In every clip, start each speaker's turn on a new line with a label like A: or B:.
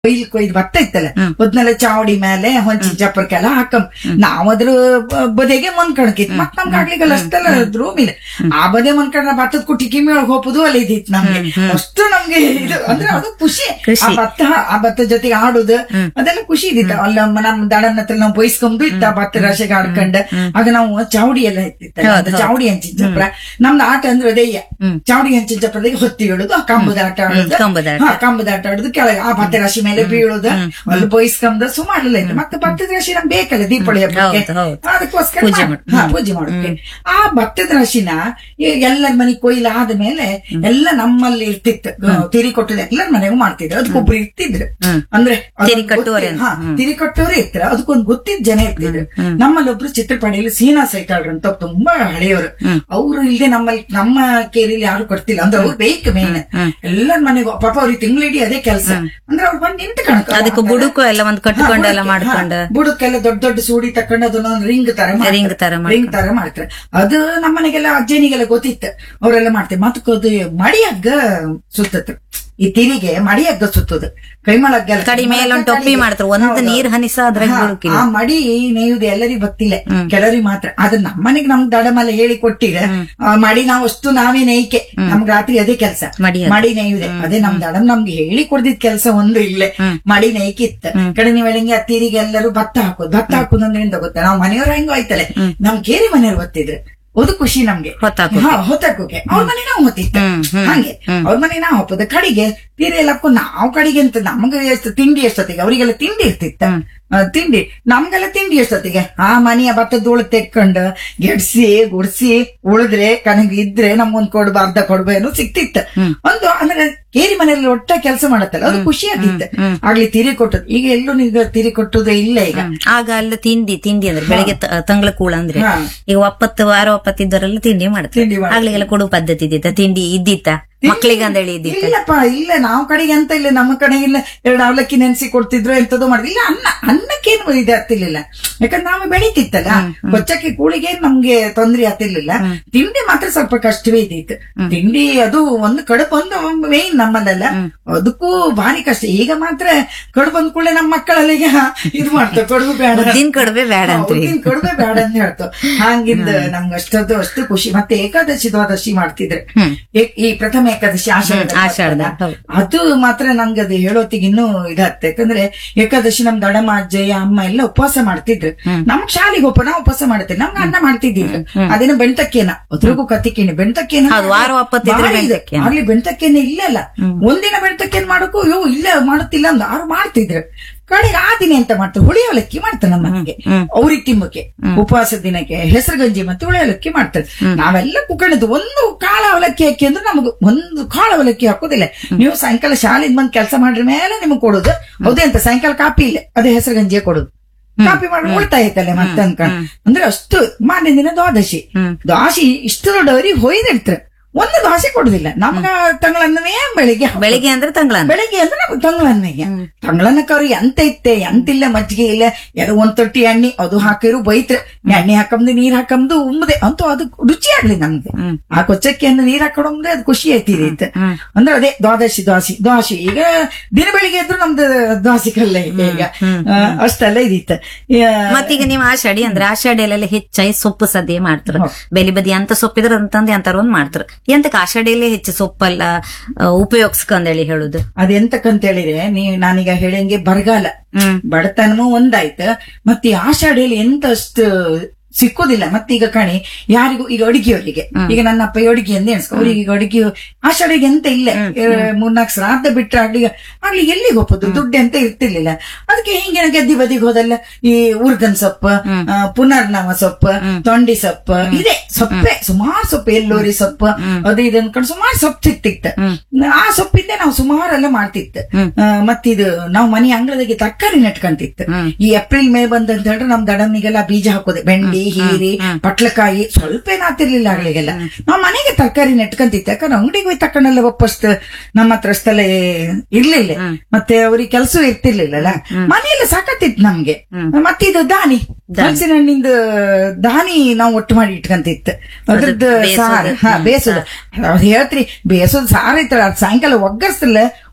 A: ಕೊಯ್ಲ್ ಕೊಯ್ದು ಭತ್ತ ಇತ್ತಲ್ಲ ಮೊದ್ನೆಲ್ಲ ಚಾವಡಿ ಮೇಲೆ ಹೊಂಚಿ ಚಪ್ಪರ್ಕೆಲ್ಲ ಹಾಕಂ ನಾವ್ ಅದ್ರ ಬ- ಬದೆಗೆ ಮನ್ಕಣಕಿತ್ ಮತ್ ನಮ್ಗೆ ಆಗ್ಲಿಕ್ಕಲ್ಲ ಅಷ್ಟೆಲ್ಲ ರೂಮ್ ಇಲ್ಲ ಆ ಬದೆ ಮನ್ಕಂಡ್ರೆ ಭತ್ತದ ಕುಟ್ಟಿ ಕಿಮ್ಮಿ ಒಳಗ್ ಹೋಗುದು ಅಲ್ಲಿ ಇದ್ದಿತ್ತು ನಮ್ಗೆ ಅಷ್ಟು ನಮ್ಗೆ ಇದು ಅಂದ್ರೆ ಅದು ಖುಷಿ
B: ಖುಷಿ.
A: ಆ ಭತ್ತ ಆ ಭತ್ತ ಜೊತೆಗೆ ಆಡುದು ಅದೆಲ್ಲ ಖುಷಿ ಇದ್ದಿತ್ತು ಅಲ್ಲ ನಮ್ ದಡನ ಹತ್ರ ನಾವು ಬಯಸ್ಕೊಂಡು ಇತ್ತ ಆ ಭತ್ತ ರಾಶಿಗೆ ಆಡ್ಕೊಂಡ್ ಆಗ ನಾವು ಚಾವಡಿ ಎಲ್ಲ ಇತ್ತಿತ್ತಲ್ಲ ಅದು ಚಾವಡಿ ಹಂಚಿನ ಚಪ್ರ ನಮ್ದು ಆಟ ಅಂದ್ರೆ ಅದೇಯ್ಯ ಚಾವಡಿ ಹಂಚಿನ ಚಪ್ರದಾಗ ಹೊತ್ತಿ ಹೇಳುದು ಆ ಕಂಬದ ಆಟ ಆಡುದು
B: ಕಂಬದ ಆಟ.
A: ಹಾ, ಕಂಬದ ಆಟ ಆಡುದು ಕೆಳಗೆ ಆ ಭತ್ತ ರಾಶಿ ಮೇಲೆ ಬೀಳುದ ಅಲ್ಲಿ ಬಯಸ್ಕೊಂಡ ಸುಮಾರೆಲ್ಲ ಇತ್ತು ಮತ್ತೆ ಭತ್ತದ ರಾಶಿ ನಮ್ಗೆ ಬೇಕಲ್ಲ ದೀಪಾವಳಿ ಹಬ್ಬಕ್ಕೆ
B: ಹೌದು, ಹೌದು.
A: ಅದಕ್ಕೋಸ್ಕರ
B: ಪೂಜೆ
A: ಮಾಡ್- ಹಾ, ಪೂಜೆ ಮಾಡೋಕೆ ಆ ಭತ್ತದ ರಾಶಿನ ಎಲ್ಲರ ಮನೆ ಕೊಯ್ಲು ಆದ್ಮೇಲೆ ಎಲ್ಲ ನಮ್ಮಲ್ಲಿ ಇರ್ತಿತ್ತು ತಿರಿ ಕೊಟ್ಟದ ಎಲ್ಲರ ಮನೆಗೂ ಮಾಡ್ತಿದ್ರು ಅದಕ್ಕೊಬ್ರು ಇರ್ತಿದ್ರು ಅಂದ್ರೆ ಅದೊಂದ್
B: ತಿರಿ ಕಟ್ಟುವರೆ
A: ಗೊತ್ತಿ- ಹಾ, ತಿರಿ ಕಟ್ಟೋರೆ ಇರ್ತಾರೆ ಅದಕ್ಕೊಂದು ಗೊತ್ತಿದ್ದ ಜನ ಇರ್ತಿದ್ರು ನಮ್ಮಲ್ಲಿ ಒಬ್ರು ಚಿತ್ರಪಣಿಯಲ್ಲಿ ಸೀನಾ ಸೈತಾಳ್ರು ಅಂತ ತುಂಬಾ ಹಳೆಯವರು ಅವ್ರು ಇಲ್ಲದೆ ನಮ್ಮಲ್ಲಿ ನಮ್ಮ ಕೇರಿಯಲ್ಲಿ ಯಾರು ಕೊಡ್ತಿಲ್ಲ ಅಂದ್ರೆ ಅವ್ರು ಬೇಕು ಮೇನ್ ಎಲ್ಲರ ಮನೆಗೂ ಪಾಪ ಅವ್ರಿಗೆ ತಿಂಗಳಿಡೀ ಅದೇ ಕೆಲಸ ಅಂದ್ರೆ ಅವ್ರು ಬಂದು ನಿಂತು ಕಣಕ
B: ಅದಕ್ಕೆ ಬುಡುಕು ಎಲ್ಲ ಒಂದ್ ಕಟ್ಕೊಂಡು ಎಲ್ಲ ಮಾಡ್ಕೊಂಡು
A: ಬುಡಕ್ಕೆಲ್ಲ ದೊಡ್ಡ ದೊಡ್ಡ ಸೂಡಿ ತಕೊಂಡು ಅದನ್ನೊಂದು ರಿಂಗ್ ತರ ಮಾಡ್ತಾರೆ.
B: ರಿಂಗ್ ತರ ಮಾಡ್ತಾರೆ.
A: ರಿಂಗ್ ತರ ಮಾಡ್ತಾರೆ ಅದು ನಮ್ಮನೆಗೆಲ್ಲ ಅಜ್ಜನಿಗೆಲ್ಲ ಗೊತ್ತಿತ್ತು ಅವರೆಲ್ಲ ಮಾಡ್ತಾರೆ ಮತ್ತೆ ಅದು ಮಡಿ ಹಗ್ಗ ಸುತ್ತತ್ತು ಈ ತಿರಿಗೆ ಮಡಿ ಹಗ್ಗ ಸುತ್ತದು ಕೈಮಳಗ್ಗ
B: ಕಡಿ ಮೇಲೆ ಒಂದ್ ಟೊಪ್ಪಿ ಮಾಡ್ತಾರೆ. ಒಂದ್ ನೀರ್ ಹನಿಸ ಅದ್ರಾಗ ಬೀಳುಕಿಲ್ಲ.
A: ಆ ಮಡಿ ನೇಯುದು ಎಲ್ಲರಿಗೂ ಗೊತ್ತಿಲ್ಲ ಕೆಲವರಿಗೆ ಮಾತ್ರ ಅದು ನಮ್ಮನೆಗೆ ನಮ್ಗೆ ದಡಮಲ್ಲ ಹೇಳಿ ಕೊಟ್ಟಿರ ಆ ಮಡಿ ನಾವು ಅಷ್ಟು ನಾವೇ ನೇಯ್ಕೆ ನಮ್ಗೆ ರಾತ್ರಿ ಅದೇ ಕೆಲಸ
B: ಮಡಿ ಹಗ್ಗ.
A: ಮಡಿ ನೇಯುದೆ ಅದೇ ನಮ್ ದಡಮ್ ನಮ್ಗೆ ಹೇಳಿ ಕೊಡ್ದಿದ್ ಕೆಲಸ ಒಂದು ಇಲ್ಲೇ ಮಡಿ ನೇಯ್ಕಿತ್ತ ಕಡಿಮೆ ವೇಳೆಗೆ ಆ ತೀರಿಗೆ ಎಲ್ಲರೂ ಭತ್ತ ಹಾಕೋದು ಭತ್ತ ಹಾಕೋದು ಅಂದ್ರೆ ಎಂತ ಗೊತ್ತಾ ನಾವು ಮನೆಯವ್ರ ಹೆಂಗೋ ಆಯ್ತಲೆ ನಮ್ ಕೇರಿ ಮನೆಯವ್ರು ಗೊತ್ತಿದ್ರು ಅದು ಖುಷಿ ನಮ್ಗೆ
B: ಹೊತ್ತಾಕೋಕೆ.
A: ಹಾ, ಹೊತ್ತಾಕೋಕೆ ಅವ್ರ ಮನೆ ನಾವು ಹೊತ್ತಿತ್ತ ಹಂಗೆ ಅವ್ರ ಮನೆ ನಾವು ಹೊಪ್ಪದ ಕಡೆಗೆ ತೀರೆ ಎಲ್ಲ ಹಾಕೊಂಡು ನಾವು ಕಡೆಗೆ ಅಂತ ನಮ್ಗೆ ಎಷ್ಟು ತಿಂಡಿ ಎಷ್ಟೊತ್ತಿಗೆ ಅವರಿಗೆಲ್ಲ ತಿಂಡಿ ಇರ್ತಿತ್ತ ಆ, ತಿಂಡಿ ನಮ್ಗೆಲ್ಲ ತಿಂಡಿ ಎಷ್ಟೊತ್ತಿಗೆ ಆ ಮನೆಯ ಭತ್ತದ ಉಳು ತೆಕ್ಕೊಂಡು ಗೆಡ್ಸಿ ಗುಡ್ಸಿ ಉಳಿದ್ರೆ ಕನಗೆ ಇದ್ರೆ ನಮ್ಗೊಂದ್ ಕೊಡ್ಬ ಅರ್ಧ ಕೊಡ್ಬೇನು ಸಿಕ್ತಿತ್ತ ಒಂದು ಅಂದ್ರೆ ಕೇರಿ ಮನೆಯಲ್ಲಿ ಒಟ್ಟ ಕೆಲಸ ಮಾಡತ್ತಲ್ಲ ಅದು ಖುಷಿ ಆಗಿತ್ತು ಆಗ್ಲಿ ತಿರಿ ಕೊಟ್ಟದ್ದು ಈಗ ಎಲ್ಲೂ ಈಗ ತಿರಿ ಕೊಟ್ಟುದೇ ಇಲ್ಲ ಈಗ
B: ಆಗ ಅಲ್ಲ ತಿಂಡಿ ತಿಂಡಿ ಅಂದ್ರೆ ಬೆಳಿಗ್ಗೆ ತ- ತಂಗ್ಳ ಕೂಳ ಅಂದ್ರೆ
A: ಹಾ.
B: ಈಗ ಒಪ್ಪತ್ತು ವಾರ ಒಪ್ಪತ್ತಿದ್ದವರೆಲ್ಲ ತಿಂಡಿ ಮಾಡ್ತಾರೆ
A: ತಿಂಡಿ ಮಾಡ್ತಾರೆ.
B: ಆಗ್ಲಿಗೆಲ್ಲ ಕೊಡು ಪದ್ಧತಿ ಇದ್ದಿತ್ತ ತಿಂಡಿ ಇದ್ದಿತ್ತ ಮಕ್ಳಿಗೆ ಅಂದೇಳಿ ಇದ್ದಿತ್ತ
A: ಇಲ್ಲಪ್ಪ ಇಲ್ಲ ನಾವು ಕಡೆಗೆ ಅಂತ ಇಲ್ಲ ನಮ್ಮ ಕಡೆ ಇಲ್ಲ ಎರಡು ಅವಲಕ್ಕಿ ನೆನ್ಸಿ ಕೊಡ್ತಿದ್ರು ಎಂತದೋ ಮಾಡಿದ್ರು ಇಲ್ಲ ಅನ್ನ ಅನ್ನಕ್ಕೇನು ಇದು ಆಗ್ತಿರ್ಲಿಲ್ಲ ಯಾಕಂದ್ರೆ ನಾವು ಬೆಳಿತಿತ್ತಲ್ಲ ಕೊಚ್ಚಕ್ಕೆ ಕೂಳಿಗೆ ನಮ್ಗೆ ತೊಂದ್ರೆ ಆಗ್ತಿರ್ಲಿಲ್ಲ ತಿಂಡಿ ಮಾತ್ರ ಸ್ವಲ್ಪ ಕಷ್ಟವೇ ಇದ್ದಿತ್ತು ತಿಂಡಿ ಅದು ಒಂದು ಕಡುಬು ಒಂದು ಮೇನ್ ನಮ್ಮಲ್ಲೆಲ್ಲ ಅದಕ್ಕೂ ಭಾರಿ ಕಷ್ಟ ಈಗ ಮಾತ್ರ ಕಡುಬು ಅಂದ ಕೂಡಲೇ ನಮ್ಮ ಮಕ್ಕಳೆಲ್ಲ ಈಗ ಇದು ಮಾಡ್ತಾರೆ ಕಡುಬು ಬೇಡ
B: ಉದ್ದಿನ ಕಡುಬೆ ಬೇಡ ಅಂತ್ರಿ
A: ಉದ್ದಿನ ಕಡುಬೆ ಬೇಡ ಅಂತ ಹೇಳ್ತು ಹಂಗಿಂದ ನಮ್ಗೆ ಅಷ್ಟದ್ದು ಅಷ್ಟು ಖುಷಿ ಮತ್ತೆ ಏಕಾದಶಿ ದ್ವಾದಶಿ ಮಾಡ್ತಿದ್ರೆ ಏ- ಈ ಪ್ರಥಮ ಏಕಾದಶಿ ಆಷಾಢ
B: ಆಷಾಢದ, ಹೌದು.
A: ಅದು ಮಾತ್ರ ನಂಗೆ ಅದು ಹೇಳೋತಿಗೆ ಇನ್ನೂ ಇದಾಗ್ತದೆ ಯಾಕಂದ್ರೆ ಏಕಾದಶಿ ನಮ್ ದಡಮ್ಮ ಅಜ್ಜಯ್ಯ ಅಮ್ಮ ಎಲ್ಲ ಉಪವಾಸ ಮಾಡ್ತಿದ್ರು ನಮ್ಗ್ ಶಾಲೆಗೆ ಒಪ್ಪ ನಾವು ಉಪವಾಸ ಮಾಡ್ತೇವೆ ನಮ್ಗೆ ಅನ್ನ ಮಾಡ್ತಿದ್ದಿದ್ರು ಅದೇನೋ ಬೆಣ್ತಕ್ಕೇನ ಅದ್ರಿಗೂ ಕತ್ತಿಕೇನೆ ಬೆಣ್ತಕ್ಕೇನ
B: ಹೌದು, ವಾರ ಒಪ್ಪತ್ತಿದ್ರೆ
A: ಭಾರಿ ಇದೆ.
B: ಬೆಣ್ತಕ್ಕೇನ.
A: ಆಗ್ಲಿ ಬೆಣ್ತಕ್ಕೇನೆ ಇಲ್ಲಲ್ಲ ಒಂದಿನ ಬೆಣ್ತಕ್ಕೇನ್ ಮಾಡಕ್ಕೂ ಅಯ್ಯೋ ಇಲ್ಲ ಮಾಡುತ್ತಿಲ್ಲ ಅಂದ ಅವ್ರು ಮಾಡ್ತಿದ್ರು ಕಡೆಗೆ ಆ ದಿನ ಎಂತ ಮಾಡ್ತಾರೆ ಹುಳಿ ಅವಲಕ್ಕಿ ಮಾಡ್ತಾರೆ ನಮ್ಮ ಮನೆಗೆ ಅವ್ರಿಗೆ ತಿಮ್ಮಕ್ಕೆ ಉಪವಾಸ ದಿನಕ್ಕೆ ಹೆಸರು ಗಂಜಿ ಮತ್ತೆ ಹುಳಿ ಅವಲಕ್ಕಿ ಮಾಡ್ತಾರೆ ನಾವೆಲ್ಲ ಕುಕ್ಕಣದ್ದು ಒಂದು ಕಾಳ ಅವಲಕ್ಕಿ ಹಾಕಿ ಅಂದ್ರೆ ನಮಗೆ ಒಂದು ಕಾಳ ಅವಲಕ್ಕಿ ಹಾಕೋದಿಲ್ಲ ನೀವು ಸಾಯಂಕಾಲ ಶಾಲೆಯಿಂದ ಬಂದ್ ಕೆಲಸ ಮಾಡ್ರ ಮೇಲೆ ನಿಮ್ಗೆ ಕೊಡೋದು ಹೌದೇ ಅಂತ ಸಾಯಂಕಾಲ ಕಾಪಿ ಇಲ್ಲ ಅದೇ ಹೆಸರು ಗಂಜಿಯೇ ಕೊಡೋದು ಕಾಪಿ ಮಾಡಿ ಉಳ್ತಾಯ ಐತಲ್ಲ ಮತ್ತೆ ಅನ್ಕೊಂಡ್ ಅಂದ್ರೆ ಅಷ್ಟು ಮಾರನೇ ದಿನ ದ್ವಾದಶಿ ದ್ವಾದಶಿ ಇಷ್ಟು ದೊಡ್ಡವರಿಗೆ ಹೊಯ್ದಿಡ್ತಾರೆ ಒಂದು ದೋಸೆ ಕೊಡುದಿಲ್ಲ ನಮ್ಗ ತಂಗಳನ್ನನೇ ಬೆಳಿಗ್ಗೆ ಹಾಕೋದು.
B: ಬೆಳಿಗ್ಗೆ ಅಂದ್ರೆ ತಂಗ್ಳ
A: ಬೆಳಿಗ್ಗೆ ಅಂದ್ರೆ ನಮ್ಗೆ ತಂಗಳನ್ನಯ್ಯ ತಂಗಳನ್ನಕ್ಕೆ ಅವ್ರಿಗೆ ಎಂತ ಇತ್ತೆ ಎಂತಿಲ್ಲ ಮಜ್ಜಿಗೆ ಇಲ್ಲ ಏನೋ ಒಂದ್ ತೊಟ್ಟಿ ಎಣ್ಣೆ ಅದು ಹಾಕಿರು ಬೈತ್ರೆ ಎಣ್ಣೆ ಹಾಕಂದು ನೀರ್ ಹಾಕಂದು ಉಂಬದೆ ಅಂತೂ ಅದು ರುಚಿ ಆಗ್ಲಿ ನಮ್ಗೆ ಆ ಕೊಚ್ಚಕ್ಕಿಯನ್ನು ನೀರ್ ಹಾಕೊಂಡ್ರೆ ಅದು ಖುಷಿ ಆಯ್ತಿದೆ ಇತ್ತು ಅಂದ್ರೆ ಅದೇ ದ್ವಾದಶಿ ದ್ವಾಸಿ ದ್ವಾಸಿ ಈಗ ದಿನ ಬೆಳಿಗ್ಗೆ ಎದ್ರು ನಮ್ದು ದ್ವಾಸಿ ಕಲ್ಲ ಇದೆ ಈಗ ಆ, ಅಷ್ಟೆಲ್ಲ ಇದಿತ್ತು
B: ಮತ್ತೀಗ ನೀವು ಆಷಾಢಿ ಅಂದ್ರೆ ಆಷಾಢಿಯಲ್ಲೆಲ್ಲ ಹೆಚ್ಚಾಗಿ ಸೊಪ್ಪು ಸದ್ಯ ಮಾಡ್ತಾರ ಬೆಲಿ ಬದಿ ಅಂತ ಸೊಪ್ಪಿದ್ರ ಅಂತಂದು ಎಂತಾರ ಒಂದ್ ಮಾಡ್ತಾರ ಎಂತಕ್ಕೆ ಆಷಾಢಿಯಲ್ಲೇ ಹೆಚ್ಚು ಸೊಪ್ಪೆಲ್ಲ ಉಪಯೋಗಿಸ್ಕೊಂಡೇಳಿ ಹೇಳುದು
A: ಅದೆಂತಕ್ಕಂತ ಹೇಳಿದ್ರೆ ನೀವು ನಾನೀಗ ಹೇಳಂಗೆ ಬರಗಾಲ
B: ಹ್ಮ್
A: ಬಡತನವೂ ಒಂದಾಯ್ತು ಮತ್ತೆ ಈ ಆಷಾಢಿಯಲ್ಲಿ ಎಂತ ಅಷ್ಟು ಸಿಕ್ಕೋದಿಲ್ಲ ಮತ್ತೆ ಈಗ ಕಣಿ ಯಾರಿಗೂ ಈಗ ಅಡಿಗೆಯವರಿಗೆ ಈಗ ನನ್ನ ಅಪ್ಪ ಅಡಿಗೆ ಅಂತ ಎಣಿಸ್ಕೊ ಅವ್ರಿಗೆ ಈಗ ಅಡಿಗೆ ಆಷಾಢಿಗೆ ಎಂತ ಇಲ್ಲ ಮೂರ್ನಾಲ್ಕು ಶ್ರಾದ್ದ ಬಿಟ್ರೆ ಆಗ್ಲಿ ಆಗ್ಲಿ ಎಲ್ಲಿಗೆ ಹೋಗೋದು ದುಡ್ಡು ಅಂತ ಇರ್ತಿರ್ಲಿಲ್ಲ ಅದಕ್ಕೆ ಹಿಂಗೆ ಗೆದ್ದಿ ಬದಿಗೆ ಹೋದಲ್ಲ ಈ ಉರ್ಗನ್ ಸೊಪ್ಪು ಆ, ಪುನರ್ನವ ಸೊಪ್ಪು ತೊಂಡಿ ಸೊಪ್ಪು ಇದೆ ಸೊಪ್ಪೆ ಸುಮಾರು ಸೊಪ್ಪು ಎಲ್ಲೋರಿ ಸೊಪ್ಪು ಅದು ಇದು ಅನ್ಕೊಂಡು ಸುಮಾರು ಸೊಪ್ಪು ಸಿಕ್ತಿತ್ತು ಆ ಸೊಪ್ಪಿಂದ ನಾವು ಸುಮಾರೆಲ್ಲ ಮಾಡ್ತಿತ್ತು ಆ, ಮತ್ತಿದು ನಾವು ಮನೆ ಅಂಗಳದಾಗೆ ತರಕಾರಿ ನೆಟ್ಕೊಂತಿತ್ತು ಈ ಏಪ್ರಿಲ್ ಮೇ ಬಂದಂತ ಹೇಳಿದ್ರೆ ನಮ್ ದಡಮ್ನಿಗೆಲ್ಲ ಬೀಜ ಹಾಕೋದೆ ಬೆಂಡಿ ಹೀರಿ ಪಟ್ಲಕಾಯಿ ಸ್ವಲ್ಪ ಏನಾತಿರ್ಲಿಲ್ಲ ಆಗ್ಲಿಗೆಲ್ಲ ನಾವ್ ಮನೆಗೆ ತರಕಾರಿ ನೆಟ್ಕೊಂತಿತ್ತು ಯಾಕಂದ್ರೆ ಅಂಗಡಿಗೆ ಹೋಗಿ ತಕೊಂಡೆಲ್ಲ ವಾಪಸ್ ನಮ್ಮ ಹತ್ರ ಸ್ಥಳ ಇರ್ಲಿಲ್ಲ ಮತ್ತೆ ಅವ್ರಿಗೆ ಕೆಲಸ ಇರ್ತಿರ್ಲಿಲ್ಲಲ್ಲ ಮನೆಯಲ್ಲ ಸಾಕತ್ತಿತ್ತು ನಮ್ಗೆ ಮತ್ತಿದು ದಾನಿ ಹಲಸಿನ ಹಣ್ಣಿಂದ ದಾನಿ ನಾವು ಒಟ್ಟು ಮಾಡಿ ಇಟ್ಕೊಂತಿತ್ತು ಅದ್ರದ್ದು ಸಾರು ಹಾ ಬೇಸೋದು ಅದ್ ಹೇಳ್ತ್ರಿ ಬೇಸೋದ್ ಸಾರು ಐತಲ್ಲ ಅದ್ ಸಾಯಂಕಾಲ ಒಗ್ಗರ್ಸಲ್ಲ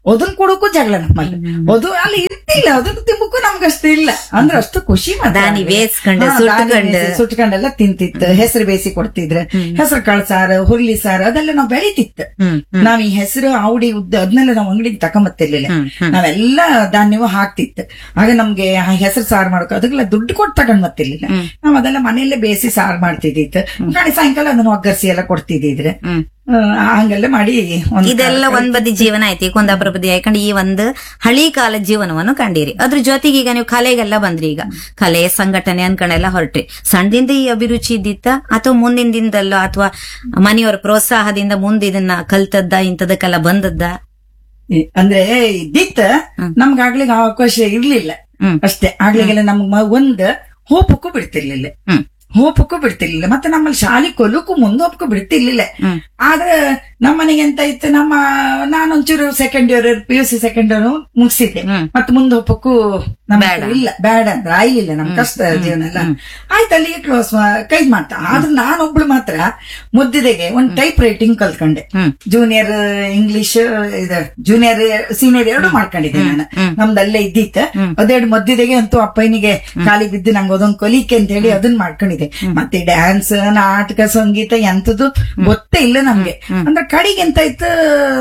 A: ಅದನ್ ಕೊಡೋಕು ಜಗಳ ನಮ್ಮಲ್ಲಿ ಅದು ಅಲ್ಲಿ ಇರ್ತಿಲ್ಲ ಅದನ್ನ ತಿಮ್ಮಕ್ಕೂ ನಮ್ಗಷ್ಟು ಇಲ್ಲ ಅಂದ್ರೆ ಅಷ್ಟು ಖುಷಿ ಮಾತ್ರ
B: ದಾನಿ
A: ಅಲ್ಲಿ.
B: ಬೇಯಿಸ್ಕೊಂಡು,
A: ಹಾ, ದಾನಿ
B: ಸುಟ್ಕೊಂಡು.
A: ಬೇಯಿಸಿ, ಸುಟ್ಕೊಂಡೆಲ್ಲ ತಿಂತಿತ್ತು ಹೆಸರು ಬೇಯಿಸಿ ಕೊಡ್ತಿದ್ರೆ ಹೆಸರು ಕಾಳು ಸಾರು ಹುರ್ಲಿ ಸಾರು ಅದೆಲ್ಲ ನಾವು ಬೆಳಿತಿತ್ತು
B: ಹ್ಮ್
A: ನಾವ್ ಈ ಹೆಸರು ಆವಡಿ ಉದ್ದ ಅದನ್ನೆಲ್ಲ ನಾವು ಅಂಗಡಿಗೆ ತಕೊಂಬತ್ತಿರ್ಲಿಲ್ಲ
B: ಹ್ಮ್, ಹ್ಮ್.
A: ನಾವೆಲ್ಲ ಧಾನ್ಯವೂ ಹಾಕ್ತಿತ್ತು ಆಗ ನಮ್ಗೆ ಆ ಹೆಸರು ಸಾರು ಮಾಡೋಕೆ ಅದಕ್ಕೆಲ್ಲ ದುಡ್ಡು ಕೊಟ್ಟು ತಗೊಂಡ್ ಬರ್ತಿರ್ಲಿಲ್ಲ ನಾವ್ ಅದೆಲ್ಲ ಮನೆಯಲ್ಲೇ ಬೇಯಿಸಿ ಸಾರು ಮಾಡ್ತಿದ್ದಿತ್ತು ನಾಳೆ ಸಾಯಂಕಾಲ ಅದನ್ನ ಒಗ್ಗರಿಸಿ ಎಲ್ಲ ಕೊಡ್ತಿದ್ದಿದ್ರೆ
B: ಹ್ಮ್
A: ಆ, ಹಂಗೆಲ್ಲ ಮಾಡಿ ಒಂದ್
B: ಇದೆಲ್ಲ ಒಂದ್ ಬದಿ ಜೀವನ ಐತಿ ಈ ಕುಂದಾಪುರ ಬದಿ ಯಾಕಂದ್ರೆ ಈ ಒಂದು ಹಳಿ ಕಾಲದ ಜೀವನವನ್ನು ಕಂಡಿರಿ ಅದ್ರ ಜೊತೆಗೆ ಈಗ ನೀವು ಕಲೆಗೆಲ್ಲ ಬಂದ್ರಿ ಈಗ ಕಲೆ ಸಂಘಟನೆ ಅನ್ಕೊಂಡೆಲ್ಲ ಹೊರಟ್ರಿ ಸಣ್ಣದಿಂದ ಈ ಅಭಿರುಚಿ ಇದ್ದಿತ್ತ ಅಥವಾ ಮುಂದಿನ ದಿನದಲ್ಲೋ ಅಥವಾ ಮನೆಯವರ ಪ್ರೋತ್ಸಾಹದಿಂದ ಮುಂದೆ ಇದನ್ನ ಕಲ್ತದ್ದ ಇಂಥದಕ್ಕೆಲ್ಲ ಬಂದದ್ದ
A: ಈ- ಅಂದ್ರೆ ಇದ್ದಿತ್ತ ನಮ್ಗೆ ಆಗ್ಲಿಕ್ಕೆ ಅವಕಾಶ ಇರ್ಲಿಲ್ಲ
B: ಹ್ಮ್.
A: ಅಷ್ಟೇ ಆಗ್ಲಿಗೆಲ್ಲ ನಮ್ಗ್ ಮ- ಒಂದ್ ಹೋಪಕ್ಕೂ ಬಿಡ್ತಿರ್ಲಿಲ್ಲ
B: ಹ್ಮ್
A: ಹೋಪಕ್ಕೂ ಬಿಡ್ತಿರ್ಲಿಲ್ಲ ಮತ್ತೆ ನಮ್ಮಲ್ಲಿ ಶಾಲೆ ಕೊಲಕ್ಕೂ ಮುಂದೋಪಕ್ಕೂ ಬಿಡ್ತಿರ್ಲಿಲ್ಲ
B: ಹ್ಮ್.
A: ಆದ್ರೆ ನಮ್ಮ ಮನೆಗೆ ಎಂತ ಇತ್ತು ನಮ್ಮ ನಾನೊಂಚೂರು second year P U C second year ಮುಗಿಸಿದ್ದೆ
B: ಹ್ಮ್.
A: ಮತ್ತೆ ಮುಂದೆ ಹೋಪಕ್ಕೂ ನಮ್ಮ
B: ಬೇಡ.
A: ಹತ್ರ ಇಲ್ಲ ಬೇಡ ಅಂದ್ರೆ ಆಯ್ಲಿಲ್ಲ ನಮ್ ಕಷ್ಟ ಜೀವನ ಎಲ್ಲ ಆಯ್ತು ಅಲ್ಲಿಗೆ ಕ್ಲೋಸ್ ಕೈ ಮಾಡ್ತಾ ಆದ್ರೆ ನಾನೊಬ್ಳು ಮಾತ್ರ ಮುದ್ದಿದೆಗೆ ಒಂದ್ ಟೈಪ್ ರೈಟಿಂಗ್ ಕಲ್ತ್ಕೊಂಡೆ
B: ಹ್ಮ್.
A: ಜೂನಿಯರ್ ಇಂಗ್ಲಿಷ್ ಇದು ಜೂನಿಯರ್ ಸೀನಿಯರ್ ಎರಡು ಮಾಡ್ಕೊಂಡಿದ್ದೆ ನಾನು ನಮ್ದು ಅಲ್ಲೇ ಇದ್ದಿತ್ತ ಅದೆರಡು ಮದ್ದಿದೆಗೆ ಅಂತೂ ಅಪ್ಪನಿಗೆ ಖಾಲಿ ಬಿದ್ದು ನಂಗೆ ಅದೊಂದು ಕಲಿಕೆ ಅಂತ ಹೇಳಿ ಅದನ್ನ ಮಾಡ್ಕೊಂಡಿದ್ದೆ ಮತ್ತೆ ಡ್ಯಾನ್ಸ್ ನಾಟಕ ಸಂಗೀತ ಎಂತದ್ದು ಗೊತ್ತೇ ಇಲ್ಲ ನಮ್ಗೆ ಅಂದ್ರೆ ಕಡೆಗೆ ಎಂತ ಇತ್ತು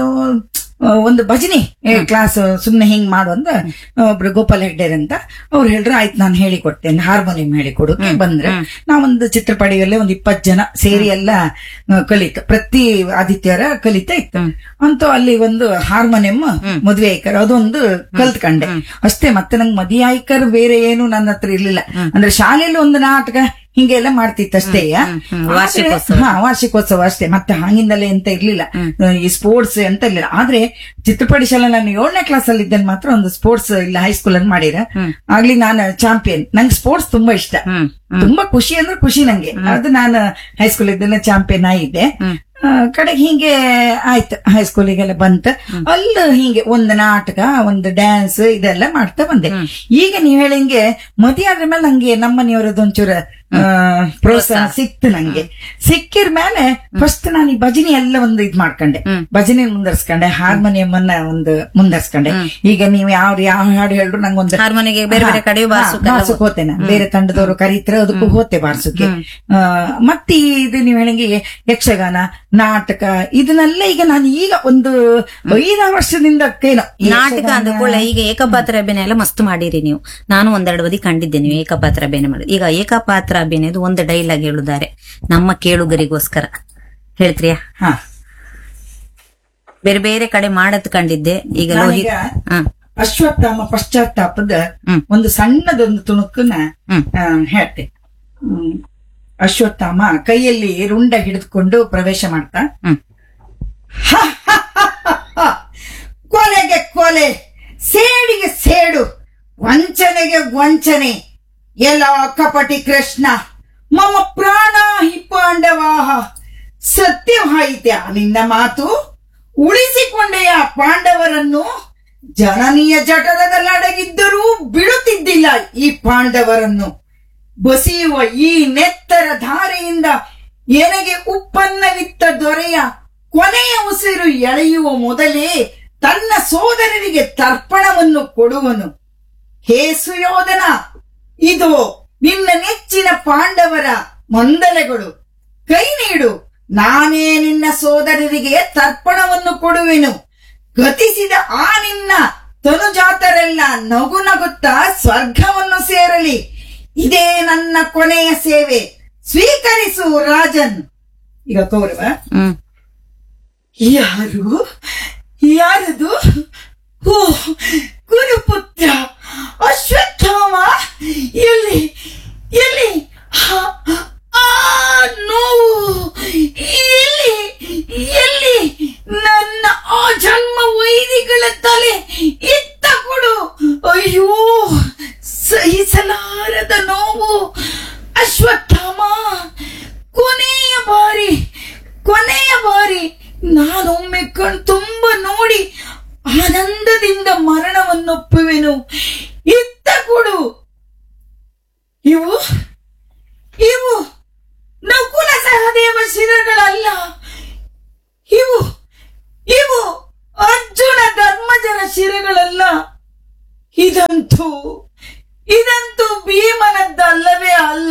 A: ಆ, ಒಂದು ಭಜನಿ ಕ್ಲಾಸ್ ಸುಮ್ನೆ ಹಿಂಗ್ ಮಾಡು ಅಂತ ಒಬ್ರು ಗೋಪಾಲ್ ಹೆಗ್ಡೇರ್ ಅಂತ ಅವ್ರು ಹೇಳ್ರು ಆಯ್ತು ನಾನು ಹೇಳಿ ಕೊಡ್ತೇನೆ ಹಾರ್ಮೋನಿಯಂ ಹೇಳಿ ಕೊಡೋಕೆ ಬಂದ್ರೆ ನಾವೊಂದು ಚಿತ್ರಪಡಿಯಲ್ಲೇ ಒಂದ್ ಇಪ್ಪತ್ ಜನ ಸೇರಿ ಎಲ್ಲ ಆ, ಕಲಿತು ಪ್ರತಿ ಆದಿತ್ಯವಾರ ಕಲಿತಾ ಇತ್ತು ಅಂತೂ ಅಲ್ಲಿ ಒಂದು ಹಾರ್ಮೋನಿಯಂ ಮದುವೆ ಆಯ್ಕರ್ ಅದೊಂದು ಕಲ್ತ್ಕೊಂಡೆ ಅಷ್ಟೇ ಮತ್ತೆ ನಂಗೆ ಮದುವೆ ಆಯ್ಕರ್ ಬೇರೆ ಏನು ನನ್ನ ಹತ್ರ ಇರ್ಲಿಲ್ಲ ಅಂದ್ರೆ ಶಾಲೆಯಲ್ಲಿ ಒಂದು ನಾಟಕ ಹಿಂಗೆಲ್ಲ ಮಾಡ್ತಿತ್ತು ಅಷ್ಟೇ
B: ಹ್ಮ್. ವಾರ್ಷಿಕೋತ್ಸವ.
A: ಹಾ ವಾರ್ಷಿಕೋತ್ಸವ ಅಷ್ಟೇ ಮತ್ತೆ ಹಂಗಿಂದಲೇ ಎಂತ ಇರ್ಲಿಲ್ಲ ಈ ಸ್ಪೋರ್ಟ್ಸ್ ಎಂತ ಇರ್ಲಿಲ್ಲ ಆದ್ರೆ ಚಿತ್ರಪಡಿ ಶಾಲೆ ನಾನು ಏಳನೇ ಕ್ಲಾಸ್ ಅಲ್ಲಿ ಇದ್ದಲ್ಲಿ ಮಾತ್ರ ಒಂದು ಸ್ಪೋರ್ಟ್ಸ್ ಇಲ್ಲ ಹೈಸ್ಕೂಲ್ ಅಲ್ಲಿ ಮಾಡಿರ ಆಗ್ಲಿ ನಾನು ಚಾಂಪಿಯನ್ ನಂಗೆ ಸ್ಪೋರ್ಟ್ಸ್ ತುಂಬಾ ಇಷ್ಟ
B: ಹ್ಮ್
A: ತುಂಬಾ ಖುಷಿ ಅಂದ್ರೆ ಖುಷಿ ನಂಗೆ ಅದು ನಾನು ಹೈಸ್ಕೂಲ್ ಇದ್ದಲ್ಲ ಚಾಂಪಿಯನ್ ಆಗಿದ್ದೆ ಆ, ಕಡೆಗೆ ಹಿಂಗೆ ಆಯ್ತು ಹೈಸ್ಕೂಲಿಗೆಲ್ಲ ಬಂತ ಅಲ್ಲಿ ಹಿಂಗೆ ಒಂದು ನಾಟಕ ಒಂದು ಡ್ಯಾನ್ಸ್ ಇದೆಲ್ಲ ಮಾಡ್ತಾ ಬಂದೆ ಈಗ ನೀವ್ ಹೇಳಂಗೆ ಮದುವೆ ಆದ್ರ ಮೇಲೆ ನಂಗೆ ನಮ್ಮನೆಯವರದ್ದು ಒಂಚೂರ ಆ, ಪ್ರೋತ್ಸಾಹ ಸಿಕ್ತು ನಂಗೆ ಸಿಕ್ಕಿರ ಮೇಲೆ ಫಸ್ಟ್ ನಾನು ಈ ಭಜನೆ ಎಲ್ಲ ಒಂದು ಇದ್ ಮಾಡ್ಕೊಂಡೆ ಭಜನೆ ಮುಂದರ್ಸ್ಕೊಂಡೆ ಹಾರ್ಮೋನಿಯಂ ಅನ್ನ ಒಂದು ಮುಂದರ್ಸ್ಕೊಂಡೆ ಈಗ ನೀವು ಯಾವ ಯಾವ ಹಾಡು ಹೇಳ್ರು ನಂಗೊಂದು
B: ಹಾರ್ಮೋನಿಗೆ ಬೇರೆ ಬೇರೆ ಕಡೆ
A: ಹಾ,
B: ಬಾರ್ಸುಕ್ಕೆಲ್ಲ
A: ಬಾರ್ಸುಕ್ ಹೋತೆ ನಾನು ಬೇರೆ ತಂಡದವರು ಕರೀತಾರೆ ಅದಕ್ಕೂ ಹೋತೆ ಬಾರ್ಸುಕ್ಕೆ ಆ, ಮತ್ತೆ ಇದು ನೀವು ಹೇಳಂಗೆ ಯಕ್ಷಗಾನ ನಾಟಕ ಇದನ್ನೆಲ್ಲ ಈಗ ನಾನು ಈಗ ಒಂದು ಐದಾರು ವರ್ಷದಿಂದ ಏನೋ ಈ
B: ನಾಟಕ
A: ಯಕ್ಷಗಾನ-
B: ಅಂದ್ಕೊಳ್ಳ ಈಗ ಏಕಪಾತ್ರ ಅಭಿನಯ ಎಲ್ಲ ಮಸ್ತ್ ಮಾಡಿರಿ ನೀವು ನಾನು ಒಂದೆರಡು ಬದಿ ಕಂಡಿದ್ದೆ ನೀವು ಏಕಪಾತ್ರ ಅಭಿನಯ ಮಾಡಿ ಈಗ ಏಕಪಾತ್ರ ಅಭಿನಯದು ಒಂದು ಡೈಲಾಗ್ ಹೇಳುತ್ತಾರೆ ನಮ್ಮ ಕೇಳುಗರಿಗೋಸ್ಕರ ಹೇಳ್ತೀಯಾ
A: ಹಾ
B: ಬೇರೆ ಬೇರೆ ಕಡೆ ಮಾಡದ್ ಕಂಡಿದ್ದೆ ಈಗ ಲೋಹಿತ್
A: ನಾನೀಗ
B: ಹ
A: ಅಶ್ವತ್ಥಾಮ ಪಶ್ಚಾತ್ತಾಪದ
B: ಹ್ಮ್.
A: ಒಂದು ಸಣ್ಣದೊಂದು ತುಣುಕನ್ನ
B: ಹ್ಮ್.
A: ಆ, ಹೇಳ್ತೆ ಹ್ಮ್. ಅಶ್ವತ್ಥಾಮ ಕೈಯಲ್ಲಿ ರುಂಡ ಹಿಡಿದುಕೊಂಡು ಪ್ರವೇಶ ಮಾಡ್ತಾ
B: ಹ್ಮ್
A: ಕೊಲೆಗೆ ಕೊಲೆ ಸೇಡಿಗೆ ಸೇಡು ವಂಚನೆಗೆ ವಂಚನೆ ಎಲ್ಲ ಕಪಟಿ ಕೃಷ್ಣ ಮಮ ಪ್ರಾಣ ಹಿ ಪಾಂಡವಾಹ ಸತ್ಯವಾಯಿತ್ಯ ನಿನ್ನ ಮಾತು ಉಳಿಸಿಕೊಂಡೆಯ ಪಾಂಡವರನ್ನು ಜನನೀಯ ಜಠರದಲ್ಲಿ ಅಡಗಿದ್ದರೂ ಬಿಡುತ್ತಿದ್ದಿಲ್ಲ ಈ ಪಾಂಡವರನ್ನು ಬಸಿಯುವ ಈ ನೆತ್ತರ ಧಾರೆಯಿಂದ ಎನಗೆ ಉಪ್ಪನ್ನವಿತ್ತ ದೊರೆಯ ಕೊನೆಯ ಉಸಿರು ಎಳೆಯುವ ಮೊದಲೇ ತನ್ನ ಸೋದರರಿಗೆ ತರ್ಪಣವನ್ನು ಕೊಡುವನು ಹೇ ಸುಯೋಧನ ಇದು ನಿನ್ನ ನೆಚ್ಚಿನ ಪಾಂಡವರ ಮಂದಲೆಗಳು ಕೈ ನೀಡು ನಾನೇ ನಿನ್ನ ಸೋದರರಿಗೆ ತರ್ಪಣವನ್ನು ಕೊಡುವೆನು ಗತಿಸಿದ ಆ ನಿನ್ನ ತನುಜಾತರೆಲ್ಲ ನಗು ನಗುತ್ತಾ ಸ್ವರ್ಗವನ್ನು ಸೇರಲಿ ಇದೇ ನನ್ನ ಕೊನೆಯ ಸೇವೆ ಸ್ವೀಕರಿಸು ರಾಜನ್ ಈಗ ಕೌರವ
B: ಹ್ಮ್
A: ಯಾರು ಯಾರದು ಓ ಗುರುಪುತ್ರ ಅಶ್ವತ್ಥಾಮ ಎಲ್ಲಿ ಎಲ್ಲಿ ಆ, ಆ ನೋವು ಎಲ್ಲಿ ಎಲ್ಲಿ ನನ್ನ ಆ ಜನ್ಮ ವೈದಿಗಳ ತಲೆ ಇತ್ತ ಕೊಡು ಅಯ್ಯೋ ಸಹಿಸಲಾರದ ನೋವು ಅಶ್ವತ್ಥಾಮ ಕೊನೆಯ ಬಾರಿ ಕೊನೆಯ ಬಾರಿ ನಾನೊಮ್ಮೆ ಕಣ್ ತುಂಬ ನೋಡಿ ಆನಂದದಿಂದ ಮರಣವನ್ನೊಪ್ಪುವೆನು ಇತ್ತ ಕೊಡು ಇವು ಇವು ನಕುಲ ಸಹದೇವ ಶಿರಗಳಲ್ಲ ಇವು ಇವು ಅರ್ಜುನ ಧರ್ಮಜರ ಶಿರಗಳಲ್ಲ ಇದಂತೂ ಇದಂತೂ ಭೀಮನದ್ದಲ್ಲವೇ ಅಲ್ಲ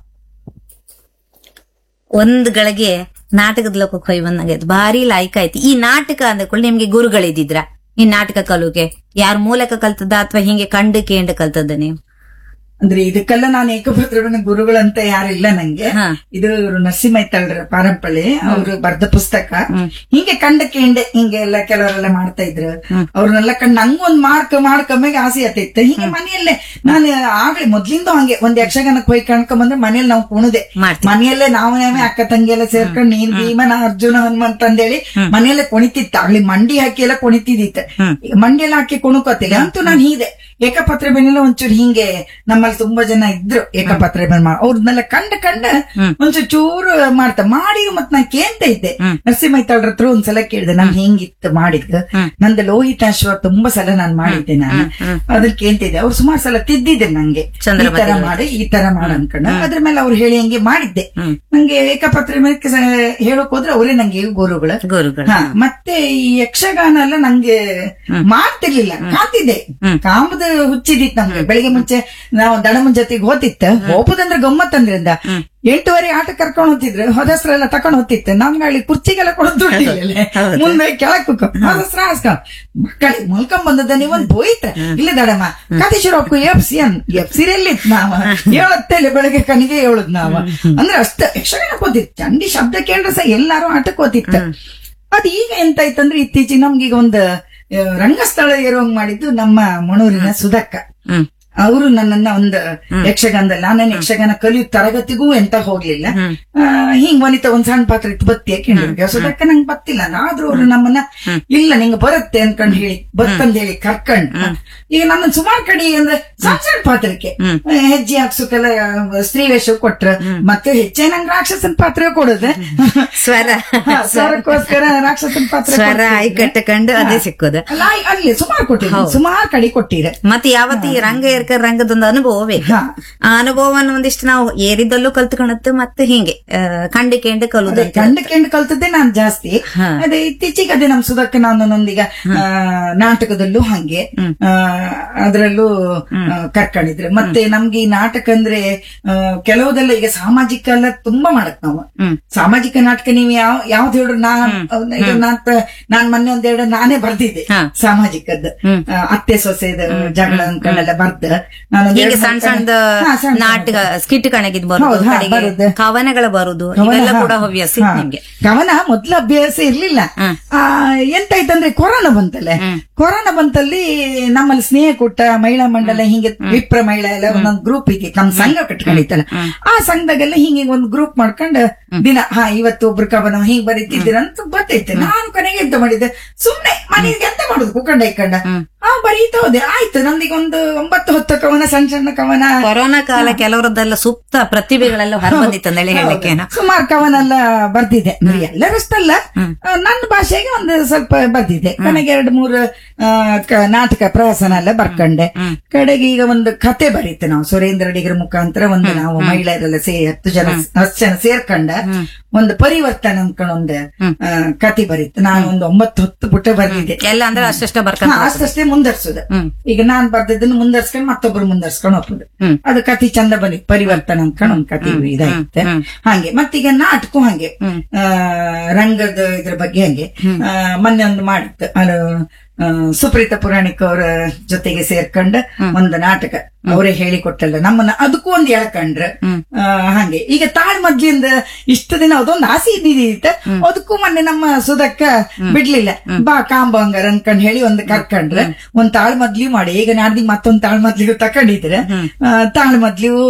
B: ಒಂದ್ ಗಳಿಗೆ ನಾಟಕದ ಲೋಕಕ್ಕೆ ಹೋಗಿ ಬಂದಂಗೆ ಭಾರಿ ಲಾಯ್ಕ ಆಯ್ತು ಈ ನಾಟಕ ಅಂದ್ಕೊಳ್ಳಿ ನಿಮ್ಗೆ ಗುರುಗಳಿದ್ದಿದ್ರ ಈ ನಾಟಕ ಕಲುಗೆ ಯಾರ ಮೂಲಕ ಕಲ್ತದ ಅಥವಾ ಹಿಂಗೆ ಕಂಡು ಕೇಂಡು ಕಲ್ತದ ನೀವು
A: ಅಂದ್ರೆ ಇದಕ್ಕೆಲ್ಲ ನಾನು ಏಕಪತ್ರವನ ಗುರುಗಳಂತ ಯಾರಿಲ್ಲ ನಂಗೆ
B: ಹಾ.
A: ಇದು ಇವ್ರು ನರಸಿಂಹೈತಳ್ರ ಪಾರಂಪಳ್ಳಿ ಅವರು ಬರ್ದ ಪುಸ್ತಕ ಹಿಂಗೆ ಕಂಡಕ್ಕೆ ಹಿಂಡೆ ಹಿಂಗೆ ಎಲ್ಲ ಕೆಲವರೆಲ್ಲ ಮಾಡ್ತಾ ಇದ್ರು ಅವ್ರನ್ನೆಲ್ಲ ಕಂಡು ನಂಗೊಂದ್ ಮಾರ್ಕ್ ಮಾಡ್ಕೊಂಬಾಗ ಆಸೆ ಆತಿತ್ತು ಹಿಂಗೆ ಮನೆಯಲ್ಲೇ ನಾನು ಆಗ್ಲಿ ಮೊದ್ಲಿಂದ ಹಂಗೆ ಒಂದ್ ಯಕ್ಷಗಾನಕ್ಕೆ ಹೋಗಿ ಕಣ್ಕೊಂಬಂದ್ರೆ ಮನೇಲಿ ನಾವು ಕುಣದೆ
B: ಮಾಡ್ತೀವಿ.
A: ಮನೆಯಲ್ಲೇ ನಾವು ನಾವೇ ಅಕ್ಕ ತಂಗಿ ಎಲ್ಲ ಸೇರ್ಕೊಂಡು ನೀನ್ ಭೀಮನ ಅರ್ಜುನ ಹನುಮಂತ ಅಂತೇಳಿ ಮನೆಯಲ್ಲೇ ಕುಣಿತಿತ್ತ ಆಗ್ಲಿ ಮಂಡಿ ಹಾಕಿ ಎಲ್ಲ ಕುಣಿತಿದ್ದಿತ್ತು ಈಗ ಮಂಡಿ ಎಲ್ಲ ಹಾಕಿ ಕುಣುಕೋತಿಲ್ಲ ಅಂತೂ ನಾನು ಹೀದೆ ಏಕಪತ್ರೆ ಬೆನ್ನೆಲ್ಲ ಒಂಚೂರು ಹಿಂಗೆ ನಮ್ಮಲ್ಲಿ ತುಂಬಾ ಜನ ಇದ್ರು ಏಕಪತ್ರೆ ಬೆನ್ ಅವ್ರನ್ನೆಲ್ಲ ಕಂಡ ಕಂಡ ಒಂಚೂರು ಚೂರು ಮಾಡ್ತಾ ಮಾಡಿ ಮತ್ ನಾ ಕೇಂತ ಇದ್ದೆ ನರಸಿಂಹೈತಾಳ್ರ ಹತ್ರ ಒಂದ್ಸಲ ಕೇಳಿದೆ ನಾನ್ ಹೆಂಗಿತ್ತು ಮಾಡಿದ್ದು ನಂದು ಲೋಹಿತಾಶ್ವ ತುಂಬಾ ಸಲ ನಾನ್ ಮಾಡಿದ್ದೆ ನಾನು ಅದನ್ನ ಕೇಂತಿದ್ದೆ ಅವ್ರು ಸುಮಾರು ಸಲ ತಿದ್ದಿದ್ದೆ ನಂಗೆ ಈ
B: ಚಂದ್ರಮತಿ
A: ತರ ಮಾಡಿ ಈ ತರ ಮಾಡ ಅನ್ಕೊಂಡು ಅದ್ರ ಮೇಲೆ ಅವ್ರು ಹೇಳಿ ಹಂಗೆ ಮಾಡಿದ್ದೆ ನಂಗೆ ಏಕಪತ್ರೆ ಮೇಲೆ ಸ- ಹೇಳಕ್ ಹೋದ್ರೆ ಅವರೇ ನಂಗೆ ಗುರುಗಳು
B: ಗುರುಗಳು
A: ಹಾ, ಮತ್ತೆ ಈ ಯಕ್ಷಗಾನ ಎಲ್ಲ ನಂಗೆ ಮಾಡ್ತಿರ್ಲಿಲ್ಲ ಕಾಂತಿದ್ದೆ ಕಾಮದ ಹುಚ್ಚಿದಿತ್ತು ನಮ್ಗೆ ಬೆಳಿಗ್ಗೆ ಮುಂಚೆ ನಾವು ದಡಮನ್ ಜೊತೆಗೆ ಹೋತಿತ್ತು ಹೋಗುದಂದ್ರೆ ಗಮ್ಮತ್ ಅಂದ್ರಿಂದ ಎಂಟುವರೆ ಆಟ ಕರ್ಕೊಂಡು ಹೋಗ್ತಿದ್ರು ಹೊದಸ್ರೆಲ್ಲ ತಕೊಂಡ್ ಹೋಗ್ತಿತ್ತು ನಮ್ಗೆ ಅಲ್ಲಿ ಕುರ್ಚಿಗೆಲ್ಲ ಕೊಡೋದು ದುಡ್ಡಿಲ್ಲ ಮುಂದೆ ಕೆಳಕ್ ಕುಕ್ಕ ಹೊದಸ್ರ ಹಾಸ್ಕೊಂಡ್ ಮಕ್ಕಳಿಗೆ ಮುಲ್ಕೊಂಡ್ ಬಂದದ ನೀವೊಂದ್ ಬೋಯ್ತ ಇಲ್ಲ ದಡಮ್ಮ ಕದಿಶುರು ಅಪ್ಪು ಎಪ್ಸಿ ಅನ್ ಎಪ್ಸಿರಲ್ಲಿ ನಾವ ಹೇಳತ್ತೇಲೆ ಬೆಳಗ್ಗೆ ಕನಿಗೆ ಹೇಳುದ್ ನಾವ ಅಂದ್ರೆ ಅಷ್ಟ ಯಕ್ಷಗಾನ ಹೋತಿತ್ತು ಚಂಡಿ ಶಬ್ದ ಕೇಳಿದ್ರೆ ಸಹ ಎಲ್ಲಾರು ಆಟಕ್ಕೆ ಹೋತಿತ್ತು ಅದ್ ಈಗ ಎಂತ ಆಯ್ತಂದ್ರೆ ಇತ್ತೀಚೆಗೆ ನಮ್ಗೀಗ ಒಂದು ಆ, ರಂಗಸ್ಥಳ ಏರುವಂಗ್ ಮಾಡಿದ್ದು ನಮ್ಮ ಮಣೂರಿನ ಸುಧಕ್ಕ
B: ಹ್ಮ್
A: ಅವರು ನನ್ನನ್ನ ಒಂದು ಯಕ್ಷಗಾನದಲ್ಲಿ ನಾನು ಯಕ್ಷಗಾನ ಕಲಿಯೋ ತರಗತಿಗೂ ಎಂತ ಹೋಗ್ಲಿಲ್ಲ ಆ, ಹಿಂಗ್ ವನಿತ ಒಂದ್ ಸಣ್ಣ ಪಾತ್ರ ಇತ್ತು ಬತ್ತಿ ಕೇಳಿದ್ರು ಸುಧಕ್ಕ ನಂಗೆ ಬತ್ತಿಲ್ಲ ಆದ್ರೂ ಅವ್ರು ನಮ್ಮನ್ನ ಇಲ್ಲ ನಿಂಗೆ ಬರುತ್ತೆ ಅನ್ಕೊಂಡ್ ಹೇಳಿ ಬತ್ತಂದ್ ಹೇಳಿ ಕರ್ಕೊಂಡ್ ಈಗ ನನ್ನ ಸುಮಾರು ಕಡೆ ಅಂದ್ರೆ ಸಣ್ಣ ಸಣ್ಣ ಪಾತ್ರಕ್ಕೆ ಆ, ಹೆಜ್ಜೆ ಹಾಕ್ಸೋಕೆಲ್ಲ ಆ, ಸ್ತ್ರೀ ವೇಷ ಕೊಟ್ರ ಮತ್ತೆ ಹೆಚ್ಚೆ ನಂಗೆ ರಾಕ್ಷಸನ್ ಪಾತ್ರ ಕೊಡುದು
B: ಸ್ವರ
A: ಹಾ, ಸ್ವರಕ್ಕೋಸ್ಕರ ರಾಕ್ಷಸನ್ ಪಾತ್ರ
B: ಸ್ವರ
A: ಕೊಡ್ತಿದ್ರು.
B: ಆಯ್ಕಟ್ಟಕೊಂಡು ಅದೇ ಸಿಕ್ಕೋದು
A: ಅಲ್ಲ ಅಲ್ಲಿ ಸುಮಾರು ಕೊಟ್ಟಿರ ಸುಮಾರು ಕಡೆ ಕೊಟ್ಟಿರ
B: ಮತ್ತೆ ಯಾವತ್ತು ಈ ರಂಗ ಏರ್ಕ ರಂಗದೊಂದು ಅನುಭವ ಬೇಕು
A: ಹಾ.
B: ಆ ಅನುಭವವನ್ನು ಒಂದಿಷ್ಟು ನಾವು ಏರಿದಲ್ಲೂ ಕಲ್ತ್ಕೊಳತ್ತು ಮತ್ತೆ ಹಿಂಗೆ ಆ, ಕಂಡು ಕೇಂಡು ಕಲುದಂತ
A: ಕಂಡ ಕೆಂಡು ಕಲ್ತದ್ದೇ ನಾನ್ ಜಾಸ್ತಿ ಅದೇ ಇತ್ತೀಚೆಗೆ ಅದೇ ನಮ್ ಸುಧಕ್ಕ ನಾನೊಂದೀಗ ಆ, ನಾಟಕದಲ್ಲೂ ಹಂಗೆ ಆ, ಅದ್ರಲ್ಲೂ ಆ, ಕರ್ಕೊಂಡಿದ್ರು ಮತ್ತೆ ನಮ್ಗೆ ಈ ನಾಟಕ ಅಂದ್ರೆ ಆ, ಕೆಲವುದೆಲ್ಲ ಈಗ ಸಾಮಾಜಿಕ ಎಲ್ಲ ತುಂಬಾ ಮಾಡಕ್ ನಾವು
B: ಹ್ಮ್.
A: ಸಾಮಾಜಿಕ ನಾಟಕ ನೀವು ಯಾವ ಯಾವ್ದು ಹೇಳಿದ್ರು ನಾನ್ ಈಗ ನಾನ್ ತ- ನಾನ್ ಮೊನ್ನೆ ಒಂದೆರಡು ನಾನೇ ಬರ್ದಿದ್ದೆ
B: ಹಾ.
A: ಸಾಮಾಜಿಕದ್ದು ಆ, ಅತ್ತೆ ಸೊಸೆದ ಜಗಳ ಅನ್ಕೊಂಡೆಲ್ಲ ಬರ್ದ ನಾನೊಂದ್
B: ಹೀಗೆ
A: ಎರಡ್
B: ಸಣ್ಣ
A: ಮೂರ್
B: ಸಣ್ಣದ
A: ಹಾ, ಸಣ್ಣ
B: ನಾಟಕ ಸ್ಕಿಟ್ ಕಣಗಿದ್ ಬರುದು
A: ಹೌದು, ಹಾ,
B: ಕಡೆಗೆ
A: ಬರುದು.
B: ಕವನಗಳು ಬರುದು
A: ಕವನ,
B: ಇವೆಲ್ಲ
A: ಹಾ.
B: ಕೂಡ ಹವ್ಯಾಸ
A: ಹಾ.
B: ಇತ್ತು ನಿಮ್ಗೆ
A: ಕವನ ಮೊದ್ಲು ಅಭ್ಯಾಸ ಇರ್ಲಿಲ್ಲ ಆ, ಎಂತಾಯ್ತಂದ್ರೆ ಕೊರೋನಾ ಬಂತಲ್ಲ ಕೊರೋನಾ ಬಂತಲ್ಲಿ ನಮ್ಮಲ್ಲಿ ಸ್ನೇಹ ಕೂಟ ಮಹಿಳಾ ಮಂಡಲ ಹಿಂಗೆ ವಿಪ್ರ ಮಹಿಳಾ ಎಲ್ಲ ಒಂದೊಂದು ಗ್ರೂಪ್ ಇದೆ ನಮ್ ಸಂಘ ಕಟ್ಕೊಂಡಿತ್ತಲ್ಲ ಆ ಸಂಘದಾಗೆಲ್ಲ ಹಿಂಗೆ ಒಂದು ಗ್ರೂಪ್ ಮಾಡ್ಕೊಂಡು ದಿನ ಹಾ ಇವತ್ತು ಒಬ್ರು ಕವನ ಹಿಂಗ್ ಬರೀತಿದ್ದೀರ ಅಂತ ಬರ್ತೈತೆ ನಾನು ಕೊನೆಗೆ ಎಂತ ಮಾಡಿದ್ದೆ ಸುಮ್ನೆ ಮನೆಗೆ ಎಂತ ಮಾಡುದು ಕುಕ್ಕಂಡ ಇಕ್ಕಂಡ ಆ ಬರೀತಾ ಹೋದೆ ಆಯ್ತು ನಂದೀಗ ಒಂದು ಒಂಬತ್ತು ಹತ್ತು ಕವನ ಸಣ್ಣ ಸಣ್ಣ ಕವನ
B: ಕೊರೋನಾ ಕಾಲ ಕೆಲವರದ್ದೆಲ್ಲ ಸುಪ್ತ ಪ್ರತಿಭೆಗಳೆಲ್ಲ ಹೊರಬಂದಿತ್ತು ಅಂದೇಳಿ ಹೇಳಲಿಕ್ಕೆ
A: ಸುಮಾರು ಕವನೆಲ್ಲ ಬರ್ದಿದೆ ಅಂದ್ರೆ ಎಲ್ಲರಷ್ಟಲ್ಲ ಆ, ನನ್ನ ಭಾಷೆಗೆ ಒಂದು ಸ್ವಲ್ಪ ಬರ್ದಿದೆ ಕೊನೆಗೆ ಎರಡು ಮೂರು ಆ, ಕ- ನಾಟಕ ಪ್ರಹಸನ ಎಲ್ಲ ಬರ್ಕೊಂಡೆ ಕಡೆಗೆ ಈಗ ಒಂದು ಕತೆ ಬರೀತೆ ನಾವು ಸುರೇಂದ್ರ ಅಡಿಗರ ಮುಖಾಂತರ ಒಂದು ನಾವು ಮಹಿಳೆಯರೆಲ್ಲ ಸೇ ಹತ್ತು ಜನ ಹತ್ತು ಜನ ಸೇರ್ಕೊಂಡ ಒಂದು ಪರಿವರ್ತನೆ ಅನ್ಕೊಂಡು ಒಂದು ಆ, ಕತೆ ಬರೀತು ನಾನು ಒಂದು ಒಂಬತ್ತು ಹತ್ತು ಪುಟ ಬರ್ದಿದ್ದೆ
B: ಎಲ್ಲ ಅಂದ್ರೆ ಅಷ್ಟಷ್ಟ ಬರ್ಕೊಂಡ್
A: ಹಾ, ಅಷ್ಟಷ್ಟೇ ಮುಂದರ್ಸುದು
B: ಹ್ಮ್.
A: ಈಗ ನಾನ್ ಬರ್ದಿದ್ದನ್ನು ಮುಂದರ್ಸ್ಕೊಂಡು ಮತ್ತೊಬ್ರು ಮುಂದರ್ಸ್ಕೊಂಡು ಹೋಗ್ಬೋದು
B: ಹ್ಮ್.
A: ಅದು ಕತಿ ಚಂದ ಬನ್ನಿ ಪರಿವರ್ತನೆ ಅನ್ಕೊಂಡು ಒಂದ್ ಕತಿ ಇದಾಯ್ತೆ ಹಂಗೆ ಮತ್ತೀಗ ನಾಟಕ ಹಂಗೆ ಆ, ರಂಗದ ಇದ್ರ ಬಗ್ಗೆ ಹಂಗೆ ಆ, ಮೊನ್ನೆ ಒಂದು ಮಾಡಿತ್ತು ಅದು ಆ, ಸುಪ್ರೀತ ಪುರಾಣಿಕ್ ಅವರ ಜೊತೆಗೆ ಸೇರ್ಕೊಂಡ ಒಂದು ನಾಟಕ ಅವರೇ ಹೇಳಿಕೊಟ್ಟಲ್ಲ ನಮ್ಮನ್ನ ಅದಕ್ಕೂ ಒಂದು ಎಳ್ಕೊಂಡ್ರ ಆ, ಹಂಗೆ ಈಗ ತಾಳ್ ಮದ್ಲಿಂದ ಇಷ್ಟು ದಿನ ಅದೊಂದು ಆಸೆ ಇದ್ದಿದ್ದ ಅದಕ್ಕೂ ಮೊನ್ನೆ ನಮ್ಮ ಸುಧಕ್ಕ ಬಿಡ್ಲಿಲ್ಲ ಬಾ ಕಾಂಬಂಗರ್ ಅನ್ಕೊಂಡ್ ಹೇಳಿ ಒಂದು ಕರ್ಕೊಂಡ್ರೆ ಒಂದ್ ತಾಳ್ ಮದ್ಲಿ ಮಾಡಿ ಈಗ ನಾಡ್ದಿ ಮತ್ತೊಂದ್ ತಾಳ್ ಮದ್ಲಿಗೂ ತಕೊಂಡಿದ್ರೆ ಆ, ತಾಳ್ ಮದ್ಲಿಗೂ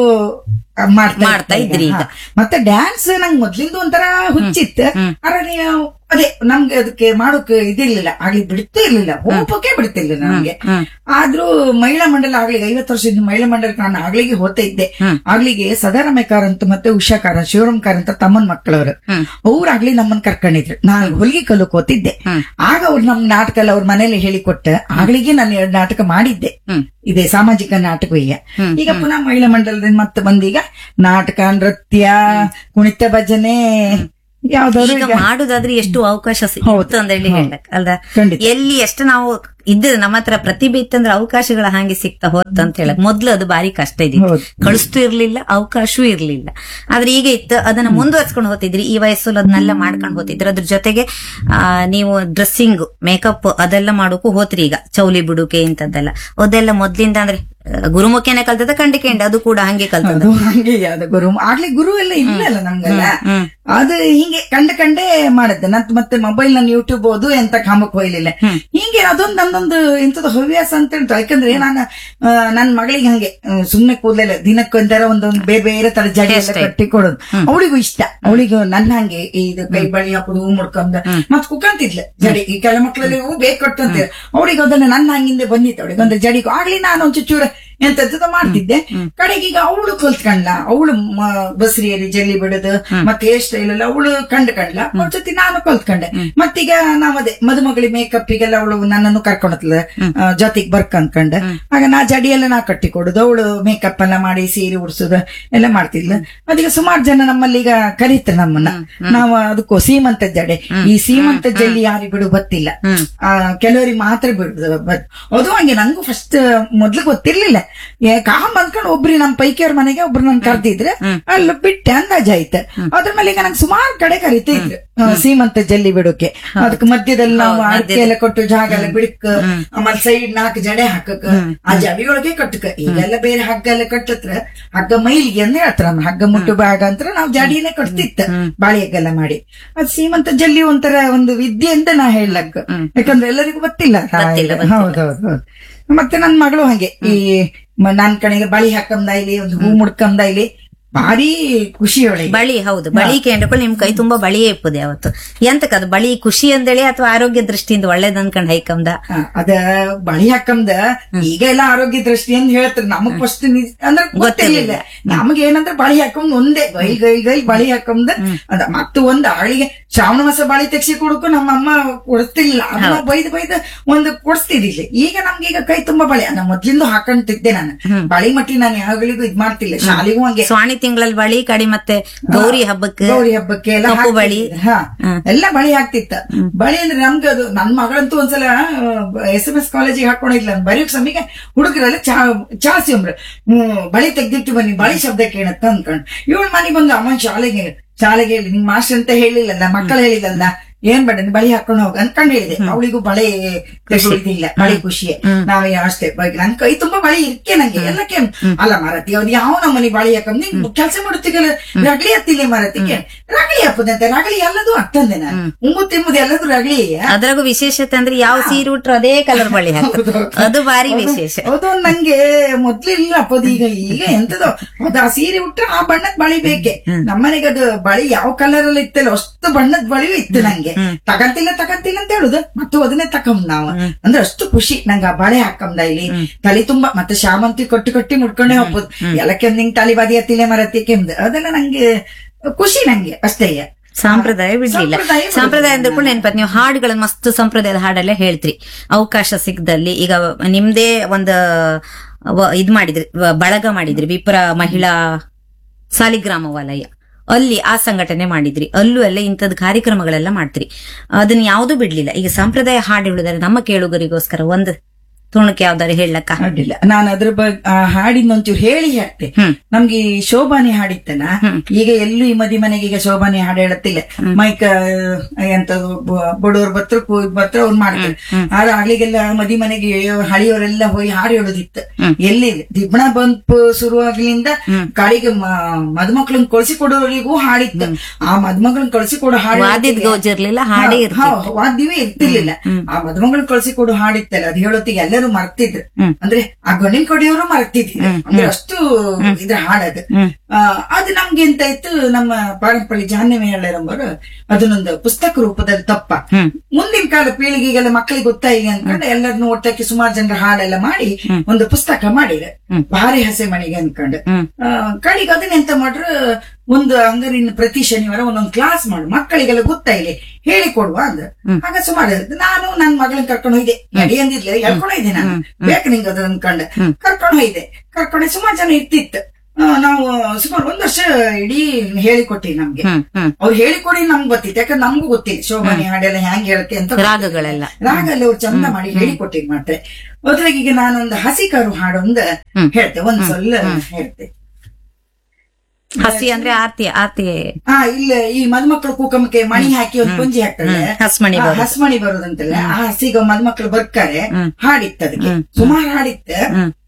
A: ಮಾಡ್ತಾ
B: ಮಾಡ್ತಾ
A: ಇದ್ದೆ
B: ಇದ್ರಿ
A: ಈಗ.
B: ಈಗ.
A: ಹಾ. ಮತ್ತೆ ಡ್ಯಾನ್ಸ್ ನಂಗೆ ಮೊದ್ಲಿಂದ ಒಂಥರ ಹುಚ್ಚಿತ್ತು ಆದ್ರೆ ನೀವು ಅದೇ ನಮ್ಗೆ ಅದಕ್ಕೆ ಮಾಡೋಕೆ ಇದಿರ್ಲಿಲ್ಲ ಆಗ್ಲಿ ಬಿಡ್ತೇ ಇರ್ಲಿಲ್ಲ ಹೋಗೋಕೆ ಬಿಡ್ತಿರ್ಲಿಲ್ಲ ನಮ್ಗೆ ಆದ್ರೂ ಮಹಿಳಾ ಮಂಡಲ ಆಗ್ಲಿಗೆ ಐವತ್ತು ವರ್ಷದ ಮಹಿಳಾ ಮಂಡಲಕ್ಕೆ ನಾನು ಆಗ್ಲಿಗೆ ಹೋಗ್ತಾ ಇದ್ದೆ ಆಗ್ಲಿಗೆ ಸದಾರಾಮೆ ಕಾರಂತ ಮತ್ತೆ ಉಷಾ ಕಾರಂತ್ ಶಿವರಾಮ್ ಕಾರಂತ ತಮ್ಮನ್ ಮಕ್ಕಳವರು ಅವ್ರಾಗ್ಲಿ ನಮ್ಮನ್ ಕರ್ಕೊಂಡಿದ್ರು ನಾನು ಹೊಲಿಗೆ ಕಲಕ್ ಹೋತಿದ್ದೆ ಆಗ ಅವ್ರು ನಮ್ ನಾಟಕ ಎಲ್ಲ ಅವ್ರ ಮನೇಲಿ ಹೇಳಿಕೊಟ್ಟ ಆಗ್ಲಿಗೆ ನಾನು ಎರಡು ನಾಟಕ ಮಾಡಿದ್ದೆ ಇದೆ ಸಾಮಾಜಿಕ ನಾಟಕವೇ ಈಗ ಪುನಃ ಮಹಿಳಾ ಮಂಡಲದಿಂದ ಮತ್ತೆ ಬಂದೀಗ ನಾಟಕ ನೃತ್ಯ ಕುಣಿತ ಭಜನೆ ಯಾವ್ದಾದ್ರು
B: ಈಗ
A: ಈಗ
B: ಮಾಡುದಾದ್ರೆ ಎಷ್ಟು ಅವಕಾಶ ಸಿಗುತ್ತೆ ಅಂತ ಹೇಳಿ ಹೇಳಕ್ ಅಲ್ದ
A: ಖಂಡಿತ.
B: ಎಲ್ಲಿ ಎಷ್ಟು ನಾವು ಇದ್ದ ನಮ್ಮ ಹತ್ರ ಪ್ರತಿಭೆ ಇತ್ತಂದ್ರೆ ಅವಕಾಶಗಳ ಹಾಗೆ ಸಿಗ್ತಾ ಹೋತ್ ಅಂತ ಹೇಳಕ್ ಮೊದ್ಲು ಅದು ಬಾರಿ ಕಷ್ಟ ಇದ್ದಿತ್ತು
A: ಹೌದು.
B: ಕಳಿಸ್ತು ಇರ್ಲಿಲ್ಲ ಅವಕಾಶವೂ ಇರ್ಲಿಲ್ಲ ಆದ್ರೆ ಈಗ ಇತ್ತು ಅದನ್ನ ಮುಂದುವರ್ಸ್ಕೊಂಡು ಹೋಗ್ತಿದ್ರಿ ಈ ವಯಸ್ಸಲ್ಲಿ ಅದನ್ನೆಲ್ಲ ಮಾಡ್ಕೊಂಡು ಹೋಗ್ತಿದ್ರಿ ಅದ್ರ ಜೊತೆಗೆ ಆ, ನೀವು ಡ್ರೆಸ್ಸಿಂಗ್ ಮೇಕಪ್ ಅದೆಲ್ಲ ಮಾಡೋಕು ಹೋತ್ರಿ ಈಗ ಚೌಲಿ ಬಿಡುಕೆ ಇಂಥದ್ದೆಲ್ಲ ಅದೆಲ್ಲ ಮೊದ್ಲಿಂದ ಅಂದ್ರೆ ಆ, ಗುರುಮುಖೇನೆ ಕಲ್ತದ ಖಂಡಿಕೆಂಡ ಅದು ಕೂಡ ಹಂಗೆ ಕಲ್ತದ
A: ಅದು ಹಂಗೆ ಅದು ಗುರು ಆಗ್ಲಿ ಗುರು ಎಲ್ಲ ಇಲ್ಲಲ್ಲ ನಮ್ಗೆಲ್ಲ
B: ಹ್ಮ್.
A: ಅದು ಹಿಂಗೆ ಕಂಡ ಕಂಡೇ ಮಾಡದ್ದೆ ನತ್ ಮತ್ತೆ ಮೊಬೈಲ್ ನಾನು ಯೂಟ್ಯೂಬ್ ಓದು ಎಂತ ಕಾಮಕ್ ಹೋಗ್ಲಿಲ್ಲ ಹಿಂಗೆ ಅದೊಂದು ನನ್ನೊಂದು ಇಂಥದ್ದು ಹವ್ಯಾಸ ಅಂತ ಹೇಳ್ತು ಯಾಕಂದ್ರೆ ನಾನು ಆ, ನನ್ ಮಗಳಿಗೆ ಹಂಗೆ ಆ, ಸುಮ್ನೆ ಕೂದಲಿಲ್ಲ ದಿನಕ್ಕೊಂದರ ಒಂದೊಂದು ಬೇರೆ ಬೇರೆ ತರ ಜಡಿ ಎಲ್ಲ ಕಟ್ಟಿ ಕೊಡೋದು ಅವಳಿಗೂ ಇಷ್ಟ ಅವಳಿಗೂ ನನ್ನ ಹಂಗೆ ಇದು ಕೈ ಬಳಿ ಹಾಕುದು ಹೂ ಮುಡ್ಕೊಂಡ ಮತ್ ಕುಕ್ಕಂತಿದ್ಲು ಜಡಿ ಈ ಕೆಲ ಮಕ್ಳಲ್ಲಿ ಹೂ ಬೇಕು ಕಟ್ಟಂತ ಅವಳಿಗೆ ಅದನ್ನ ನನ್ನ ಹಂಗಿಂದ ಬಂದಿತ್ತು ಅವಳಿಗೆ ಒಂದು ಜಡಿ ಆಗ್ಲಿ ನಾನು ಒಂಚೂರು ಚೂರ ಎಂತದ್ದು ಮಾಡ್ತಿದ್ದೆ ಕಡೆಗೆ ಈಗ ಅವಳು ಕಲ್ತ್ಕೊಂಡ್ಲ ಅವಳು ಬಸ್ರಿಯಲ್ಲಿ ಜಲ್ಲಿ ಬಿಡೋದು ಮತ್ತೆ ಹೇರ್ ಸ್ಟೈಲ್ ಎಲ್ಲ ಅವಳು ಕಂಡು ಕಂಡ್ಲ ಅವ್ರ ಜೊತೆ ನಾನು ಕಲ್ತ್ಕೊಂಡೆ ಮತ್ತೀಗ ನಾವ್ ಅದೇ ಮದುಮಗಳಿ ಮೇಕಪ್ಪಿಗೆಲ್ಲ ಅವಳು ನನ್ನನ್ನು ಕರ್ಕೊಂಡತ್ಲ ಜೊತೆಗೆ ಬರ್ಕ ಅನ್ಕೊಂಡೆ ಆಗ ನಾ ಜಡಿ ಎಲ್ಲ ನಾ ಕಟ್ಟಿ ಕೊಡುದು ಅವಳು ಮೇಕಪ್ ಎಲ್ಲ ಮಾಡಿ ಸೀರೆ ಉಡ್ಸುದು ಎಲ್ಲ ಮಾಡ್ತಿದ್ಲು ಅದೀಗ ಸುಮಾರು ಜನ ನಮ್ಮಲ್ಲಿ ಈಗ ಕರೀತಾರೆ ನಮ್ಮನ್ನ ನಾವು ಅದಕ್ಕೂ ಸೀಮಂತ ಜಡೆ ಈ ಸೀಮಂತ ಜಲ್ಲಿ ಯಾರಿಗೂ ಬಿಡು ಗೊತ್ತಿಲ್ಲ ಆ, ಕೆಲವರಿಗೆ ಮಾತ್ರ ಬಿಡುದು ಬಟ್ ಅದು ಹಂಗೆ ನಂಗೂ ಫಸ್ಟ್ ಮೊದ್ಲು ಗೊತ್ತಿರ್ಲಿಲ್ಲ ಏ ಕಾಮ್ ಅಂದ್ಕೊಂಡು ಒಬ್ರು ನಮ್ ಪೈಕಿಯವ್ರ ಮನೆಗೆ ಒಬ್ರು ನನ್ ಕರ್ದಿದ್ರೆ ಅಲ್ಲಿ ಬಿಟ್ಟೆ ಅಂದಾಜಾಯ್ತು ಅದ್ರ ಮೇಲೆ ಈಗ ನಂಗೆ ಸುಮಾರು ಕಡೆ ಕರಿತಾ ಇದ್ರು ಆ, ಸೀಮಂತ ಜಲ್ಲಿ ಬಿಡೋಕೆ ಅದಕ್ಕೆ ಮಧ್ಯದಲ್ಲಿ ನಾವು ಅಡಿಕೆ ಎಲ್ಲ ಕೊಟ್ಟು ಜಾಗ ಎಲ್ಲ ಬಿಡಕ್ ಆಮೇಲೆ ಸೈಡ್ ನಾಲ್ಕು ಜಡೆ ಹಾಕಕ್ ಆ ಜಡಿಯೊಳಗೆ ಕಟ್ಟಕ ಈಗೆಲ್ಲ ಬೇರೆ ಹಗ್ಗ ಎಲ್ಲ ಕಟ್ಟತ್ರ ಹಗ್ಗ ಮೈಲಿಗೆ ಅಂತ ಹೇಳ್ತಾರ ನಮ್ಮ ಹಗ್ಗ ಮುಟ್ಟು ಭಾಗ ಅಂತ ನಾವು ಜಡಿನೇ ಕಟ್ತಿತ್ತ ಬಾಳಿ ಹಗ್ಗೆಲ್ಲ ಮಾಡಿ ಅದ್ ಸೀಮಂತ ಜಲ್ಲಿ ಒಂಥರ ಒಂದು ವಿದ್ಯೆ ಅಂತ ನಾ ಹೇಳಕ್ ಯಾಕಂದ್ರೆ ಎಲ್ಲರಿಗೂ ಗೊತ್ತಿಲ್ಲ ಹೌದೌದು ಮತ್ತೆ ನನ್ ಮಗಳು ಹಾಗೆ ಈ ಮ- ನನ್ ಕಡೆಗೆ ಬಳಿ ಹಾಕಂದ ಇಲ್ಲಿ ಒಂದು ಹೂ ಮುಡ್ಕಂದ ಇಲ್ಲಿ ಭಾರಿ ಖುಷಿ ಅವಳಿಗೆ
B: ಬಳಿ ಹೌದು ಬಳಿ ಕೇಂದ್ರಗಳು ನಿಮ್ ಕೈ ತುಂಬಾ ಬಳಿಯೇ ಇಪ್ಪದೆ ಅವತ್ತು ಎಂತಕ್ಕೆ ಅದು ಬಳಿ ಖುಷಿ ಅಂದೇಳಿ ಅಥವಾ ಆರೋಗ್ಯ ದೃಷ್ಟಿಯಿಂದ ಒಳ್ಳೇದ್ ಅನ್ಕೊಂಡ್ ಹೈಕಂದ
A: ಆ, ಅದ ಬಳಿ ಹಾಕಂದ ಈಗ ಎಲ್ಲ ಆರೋಗ್ಯ ದೃಷ್ಟಿ ಅಂತ ಹೇಳ್ತಾರೆ ನಮಗ್ ಫಸ್ಟ್ ಅಂದ್ರೆ ಗೊತ್ತಿರ್ಲಿಲ್ಲ ನಮಗ್ ಏನಂದ್ರೆ ಬಳಿ ಹಾಕೊಂಡ್ ಒಂದೇ ಗೈಲ್ ಗೈಲ್ ಗೈಲ್ ಬಳಿ ಹಾಕೊಂಡ್ ಅದ ಮತ್ತು ಒಂದ್ ಆಳಿಗೆ ಶ್ರಾವಣ ಮಾಸ ಬಳಿ ತೆಗ್ಸಿ ಕೊಡಕ್ಕೂ ನಮ್ಮ ಅಮ್ಮ ಕೊಡಿಸ್ತಿಲ್ಲ ಅಮ್ಮ ಬೈದ್ ಬೈದ್ ಒಂದು ಕೊಡಿಸ್ತಿದ್ದಿಲ್ಲ ಈಗ ನಮ್ಗೆ ಈಗ ಕೈ ತುಂಬಾ ಬಳಿ ನಾ ಮೊದ್ಲಿಂದ ಹಾಕೊಂತಿದ್ದೆ ನಾನು ಬಳಿ ಮಟ್ಟಿ ನಾನು ಯಾವಾಗಳಿಗೂ ಇದ್ ಮಾಡ್ತಿಲ್ಲ ಶಾಲೆಗೂ ಹಂಗೆ
B: ಸ್ವಾಣಿ ತಿಂಗಳಲ್ಲಿ ಬಳಿ ಕಡಿ ಮತ್ತೆ ಗೌರಿ ಹಬ್ಬಕ್ಕೆ
A: ಗೌರಿ ಹಬ್ಬಕ್ಕೆ ಎಲ್ಲ
B: ಕಪ್ಪು ಬಳಿ.
A: ಹಾಕ್ತಿದ್ರು. ಹಾ ಎಲ್ಲ ಬಳಿ ಹಾಕ್ತಿತ್ತ ಬಳಿ ಅಂದ್ರೆ ನಮ್ಗೆ ಅದು ನನ್ ಮಗಳಂತೂ ಒಂದ್ಸಲ ಎಸ್ ಎಂ ಎಸ್ ಕಾಲೇಜಿಗೆ ಹಾಕೊಂಡಿಲ್ಲ ಬರೀಕ್ ಸಮಿಗೆ ಹುಡುಗರೆಲ್ಲ ಚಾ ಚಾಸಿ ಅಂಬ್ರು ಹ್ಮ್ ಬಳಿ ತೆಗ್ದಿಟ್ಟು ಬನ್ನಿ ಬಳಿ ಶಬ್ದ ಕೇಳತ್ತ ಅನ್ಕೊಂಡ್ ಇವಳು ಮನೆಗೆ ಬಂದು ಅಮ್ಮ ಶಾಲೆಗೆ ಶಾಲೆಗೆ ಹೇಳಿ ನಿಮ್ ಮಾಸ್ಟರ್ ಅಂತ ಹೇಳಿಲ್ಲಲ್ಲ ಮಕ್ಕಳು ಹೇಳಿಲ್ಲಲ್ಲ ಏನ್ ಬೇಡ ನೀನ್ ಬಳಿ ಹಾಕೊಂಡು ಹೋಗ ಅನ್ಕೊಂಡ್ ಹೇಳಿದೆ ಅವಳಿಗೂ ಬಳೆ ತೆಗೊಳ್ಳಿಲ್ಲ ಬಳಿ ಖುಷಿಯೇ ನಾವೇ ಅಷ್ಟೇ ಬ- ನನ್ ಕೈ ತುಂಬಾ ಬಳಿ ಇರ್ಕೆ ನಂಗೆ ಎಲ್ಲಕ್ಕೆ ಅಲ್ಲ ಮಾರತಿ ಅವ್ರು ಯಾವ ನಮ್ಮನಿ ಬಳಿ ಹಾಕಂದ್ ನಿನ್ ಕೆಲಸ ಮಾಡುತ್ತೀಗಲ್ಲ ರಗಳಿ ಹತ್ತಿಲ್ಲ ಮಾರತಿಗೆ ರಗಳಿ ಹಾಕುದಂತೆ ರಗಳಿ ಎಲ್ಲದೂ ಆಗ್ತಂದೆ ನಾನು ಉಮ್ಮು ತಿಮ್ಮುದು ಎಲ್ಲದೂ ರಗಳಿ
B: ಅದ್ರಾಗೂ ವಿಶೇಷತೆ ಅಂದ್ರೆ ಯಾವ ಸೀರೆ ಉಟ್ರು ಅದೇ ಕಲರ್ ಬಳಿ ಹಾಕ ಅದು ಭಾರಿ ವಿಶೇಷ
A: ಹೌದು ನಂಗೆ ಮೊದ್ಲಿಲ್ಲ ಅಪ್ಪದು ಈಗ ಈಗ ಎಂತದೋ ಅದು ಆ ಸೀರೆ ಉಟ್ರೆ ಆ ಬಣ್ಣದ ಬಳಿ ಬೇಕೆ ನಮ್ಮನೆಗೆ ಅದು ಬಳಿ ಯಾವ ಕಲರ್ ಅಲ್ಲಿ ಇತ್ತಲ್ಲ ಅಷ್ಟು ಬಣ್ಣದ ಬಳಿಯೂ ಇತ್ತು ನಂಗೆ ತಗಂತಿಲ್ಲ ತಗಂತಿಲ್ಲ ಅಂತ ಹೇಳುದು ಮತ್ತು ಅದನ್ನೇ ತಕೊಂಡ್ ನಾವು ಅಂದ್ರೆ ಅಷ್ಟು ಖುಷಿ ನಂಗೆ ಆ ಬಳೆ ಹಾಕಂದ ಇಲ್ಲಿ ತಲೆ ತುಂಬಾ ಮತ್ತೆ ಶಾಮಂತಿ ಕೊಟ್ಟು ಕೊಟ್ಟಿ ಮುಡ್ಕೊಂಡೇ ಹೋಗ್ಬೋದು ಎಲ್ಲಕ್ಕೆ ನಿಂಗೆ ತಲೆ ಬದಿ ಹತ್ತಿಲ್ಲ ಮರತಿ ಕೆಮ್ದು ಅದೆಲ್ಲ ನಂಗೆ ಖುಷಿ ನಂಗೆ ಅಷ್ಟೇ
B: ಸಂಪ್ರದಾಯ ಬಿಡ್ಲಿಲ್ಲ
A: ಸಂಪ್ರದಾಯ ಬಿಡ್ಲಿಲ್ಲ.
B: ಸಂಪ್ರದಾಯ ಅಂದ್ರೆ ಕೂಡ ನೆನಪತ್ ನೀವು ಹಾಡುಗಳನ್ನ ಮಸ್ತ್ ಸಂಪ್ರದಾಯದ ಹಾಡೆಲ್ಲ ಹೇಳ್ತ್ರಿ ಅವಕಾಶ ಸಿಕ್ಕದಲ್ಲಿ ಈಗ ನಿಮ್ದೇ ಒಂದು ವ- ಇದ್ ಮಾಡಿದ್ರಿ ವ- ಬಳಗ ಮಾಡಿದ್ರಿ ವಿಪ್ರ ಮಹಿಳಾ ಸಾಲಿಗ್ರಾಮ ವಲಯ ಅಲ್ಲಿ ಆ ಸಂಘಟನೆ ಮಾಡಿದ್ರಿ ಅಲ್ಲೂ ಎಲ್ಲ ಇಂಥದ್ ಕಾರ್ಯಕ್ರಮಗಳೆಲ್ಲ ಮಾಡ್ತೀರಿ ಅದನ್ನ ಯಾವ್ದು ಬಿಡ್ಲಿಲ್ಲ ಈಗ ಸಂಪ್ರದಾಯ ಹಾಡು ಹೇಳುದಾರೆ ನಮ್ಮ ಕೇಳುಗರಿಗೋಸ್ಕರ ಒಂದು ತುಣುಕು ಯಾವ್ದಾರು ಹೇಳಕ್ಕ
A: ಅಡ್ಡಿಲ್ಲ ನಾನು ಅದ್ರ ಬಗ್ಗೆ ಆ ಹಾಡಿನ ಒಂಚೂರು ಹೇಳಿ ಹೇಳ್ತೆ
B: ಹ್ಮ್.
A: ನಮ್ಗೆ ಈ ಶೋಭಾನಿ ಹಾಡಿತ್ತಲ್ಲ ಈಗ ಎಲ್ಲೂ ಈ ಮದಿ ಮನೆಗೆ ಈಗ ಶೋಭಾನಿ ಹಾಡು ಹೇಳುತ್ತಿಲ್ಲ ಮೈಕ ಎಂತ ಬಡವ್ರ ಬತ್ರ ಬತ್ರ ಅವ್ರು ಮಾಡ್ತಾರೆ ಆದ್ರೆ ಆಗ್ಲಿಗೆಲ್ಲ ಮದಿ ಮನೆಗೆ ಹಳಿಯವರೆಲ್ಲ ಹೋಗಿ ಹಾಡು ಹೇಳೋದಿತ್ತು ಎಲ್ಲಿ ದಿಬ್ಬಣ ಬಂಪ್ ಶುರುವಾಗ್ಲಿಂದ ಕಾಳಿಗೆ ಮದುಮಕ್ಳನ್ನ ಕಳ್ಸಿ ಕೊಡೋರಿಗೂ ಹಾಡಿತ್ತು ಆ ಮದುಮಗಳನ್ನ ಕಳ್ಸಿ ಕೊಡೋ ಹಾಡು
B: ವಾದ್ಯದ ಗೌಜ್ ಇರ್ಲಿಲ್ಲ ಹಾಡೇ ಇರ್ತಿತ್ತು.
A: ಹಾ, ವಾದ್ಯವೇ ಇರ್ತಿರ್ಲಿಲ್ಲ ಆ ಮದುಮಗಳನ್ನ ಕಳ್ಸಿ ಕೊಡು ಹಾಡಿತ್ತಲ್ಲ ಅದು ಹೇಳೋತ್ತಿಗೆ ಎಲ್ಲರೂ ಮರ್ತಿದ್ರು ಅಂದ್ರೆ ಆ ಗಂಡಿನ ಕೊಡಿಯವರು ಮರ್ತಿದ್ರು ಅಂದ್ರೆ ಅಷ್ಟು ಇದ್ರ ಹಾಡದು ಆ, ಅದು ನಮ್ಗೆ ಎಂತ ಇತ್ತು ನಮ್ಮ ಪಾರಂಪರಿ ಜಾಹ್ನವಿ ಹೇಳರಂಬರು ಅದನ್ನೊಂದು ಪುಸ್ತಕ ರೂಪದಲ್ಲಿ ತಪ್ಪ ಮುಂದಿನ ಕಾಲ ಪೀಳಿಗೆಗೆಲ್ಲ ಮಕ್ಕಳಿಗೆ ಗೊತ್ತಾಯಿಗೆ ಅನ್ಕೊಂಡು ಎಲ್ಲರನ್ನು ಒಟ್ಟಾಕಿ ಸುಮಾರು ಜನರ ಹಾಡೆಲ್ಲ ಮಾಡಿ ಒಂದು ಪುಸ್ತಕ ಮಾಡಿದ್ರೆ ಭಾರಿ ಹಸೆ ಮಣಿಗೆ ಅನ್ಕೊಂಡು ಆ, ಕಡೆಗೆ ಅದನ್ನ ಎಂತ ಮಾಡ್ರು ಒಂದು ಅಂಗರಿನ ಪ್ರತಿ ಶನಿವಾರ ಒಂದೊಂದು ಕ್ಲಾಸ್ ಮಾಡು ಮಕ್ಕಳಿಗೆಲ್ಲ ಗೊತ್ತಾಯಿಲ್ಲ ಹೇಳಿ ಕೊಡುವ ಅಂದ್ರ ಆಗ ಸುಮಾರು ನಾನು ನನ್ ಮಗಳನ್ನ ಕರ್ಕೊಂಡು ಹೋಯ್ದೆ ಎಡಿ ಅಂದಿರ್ಲಿಲ್ಲ ಹೇಳ್ಕೊಂಡು ಹೋಯ್ದೆ ನಾನು ಬೇಕು ನಿಂಗೆ ಅದು ಅನ್ಕೊಂಡೆ ಕರ್ಕೊಂಡು ಹೋಯ್ದೆ ಕರ್ಕೊಂಡು ಸುಮಾರು ಜನ ಇರ್ತಿತ್ತು ಆ, ನಾವು ಸುಮಾರು ಒಂದ್ ವರ್ಷ ಇಡೀ ಹೇಳಿಕೊಟ್ಟಿ ನಮ್ಗೆ
B: ಹ್ಮ್ ಹ್ಮ್
A: ಅವ್ರು ಹೇಳಿಕೊಡಿ ನಮ್ಗೆ ಗೊತ್ತಿತ್ತು ಯಾಕಂದ್ರೆ ನಮಗೂ ಗೊತ್ತಿಲ್ಲ ಶೋಭಾನಿ ಹಾಡೆಲ್ಲ ಹ್ಯಾಂಗ್ ಹೇಳಕ್ಕೆ ಅಂತ
B: ರಾಗಗಳೆಲ್ಲ
A: ರಾಗ ಅಲ್ಲಿ ಅವ್ರು ಚಂದ ಮಾಡಿ ಹೇಳಿಕೊಟ್ಟಿದ್ ಮಾಡ್ತಾರೆ ಅದ್ರಾಗ ಈಗ ನಾನೊಂದು ಹಸಿಕಾರು ಹಾಡೊಂದು
B: ಹ್ಮ್.
A: ಹೇಳ್ತೆ ಒಂದ್ ಸೊಲ್ಲ ಹೇಳ್ತೆ
B: ಹಸಿ ಅಂದ್ರೆ ಆರ್ತಿ ಆರ್ತಿ
A: ಆ ಇಲ್ಲ ಈ ಮದ್ಮಕ್ಳು ಕೂಕಮಕ್ಕೆ ಮಣಿ ಹಾಕಿ ಒಂದು ಪುಂಜಿ ಹಾಕ್ತಾರೆ
B: ಹ್ಮ್, ಹಸ್ಮಣಿ
A: ಆ,
B: ಬರೋದು.
A: ಹಸ್ಮಣಿ ಬರೋದಂತಲ್ಲ ಆ ಹಸಿಗ ಮದ್ಮಕ್ಳು ಬರ್ತಾರೆ
B: ಹ್ಮ್.
A: ಹಾಡಿತ್ತು ಅದಕ್ಕೆ ಸುಮಾರು ಹಾಡಿತ್ತು
B: ಹ್ಮ್.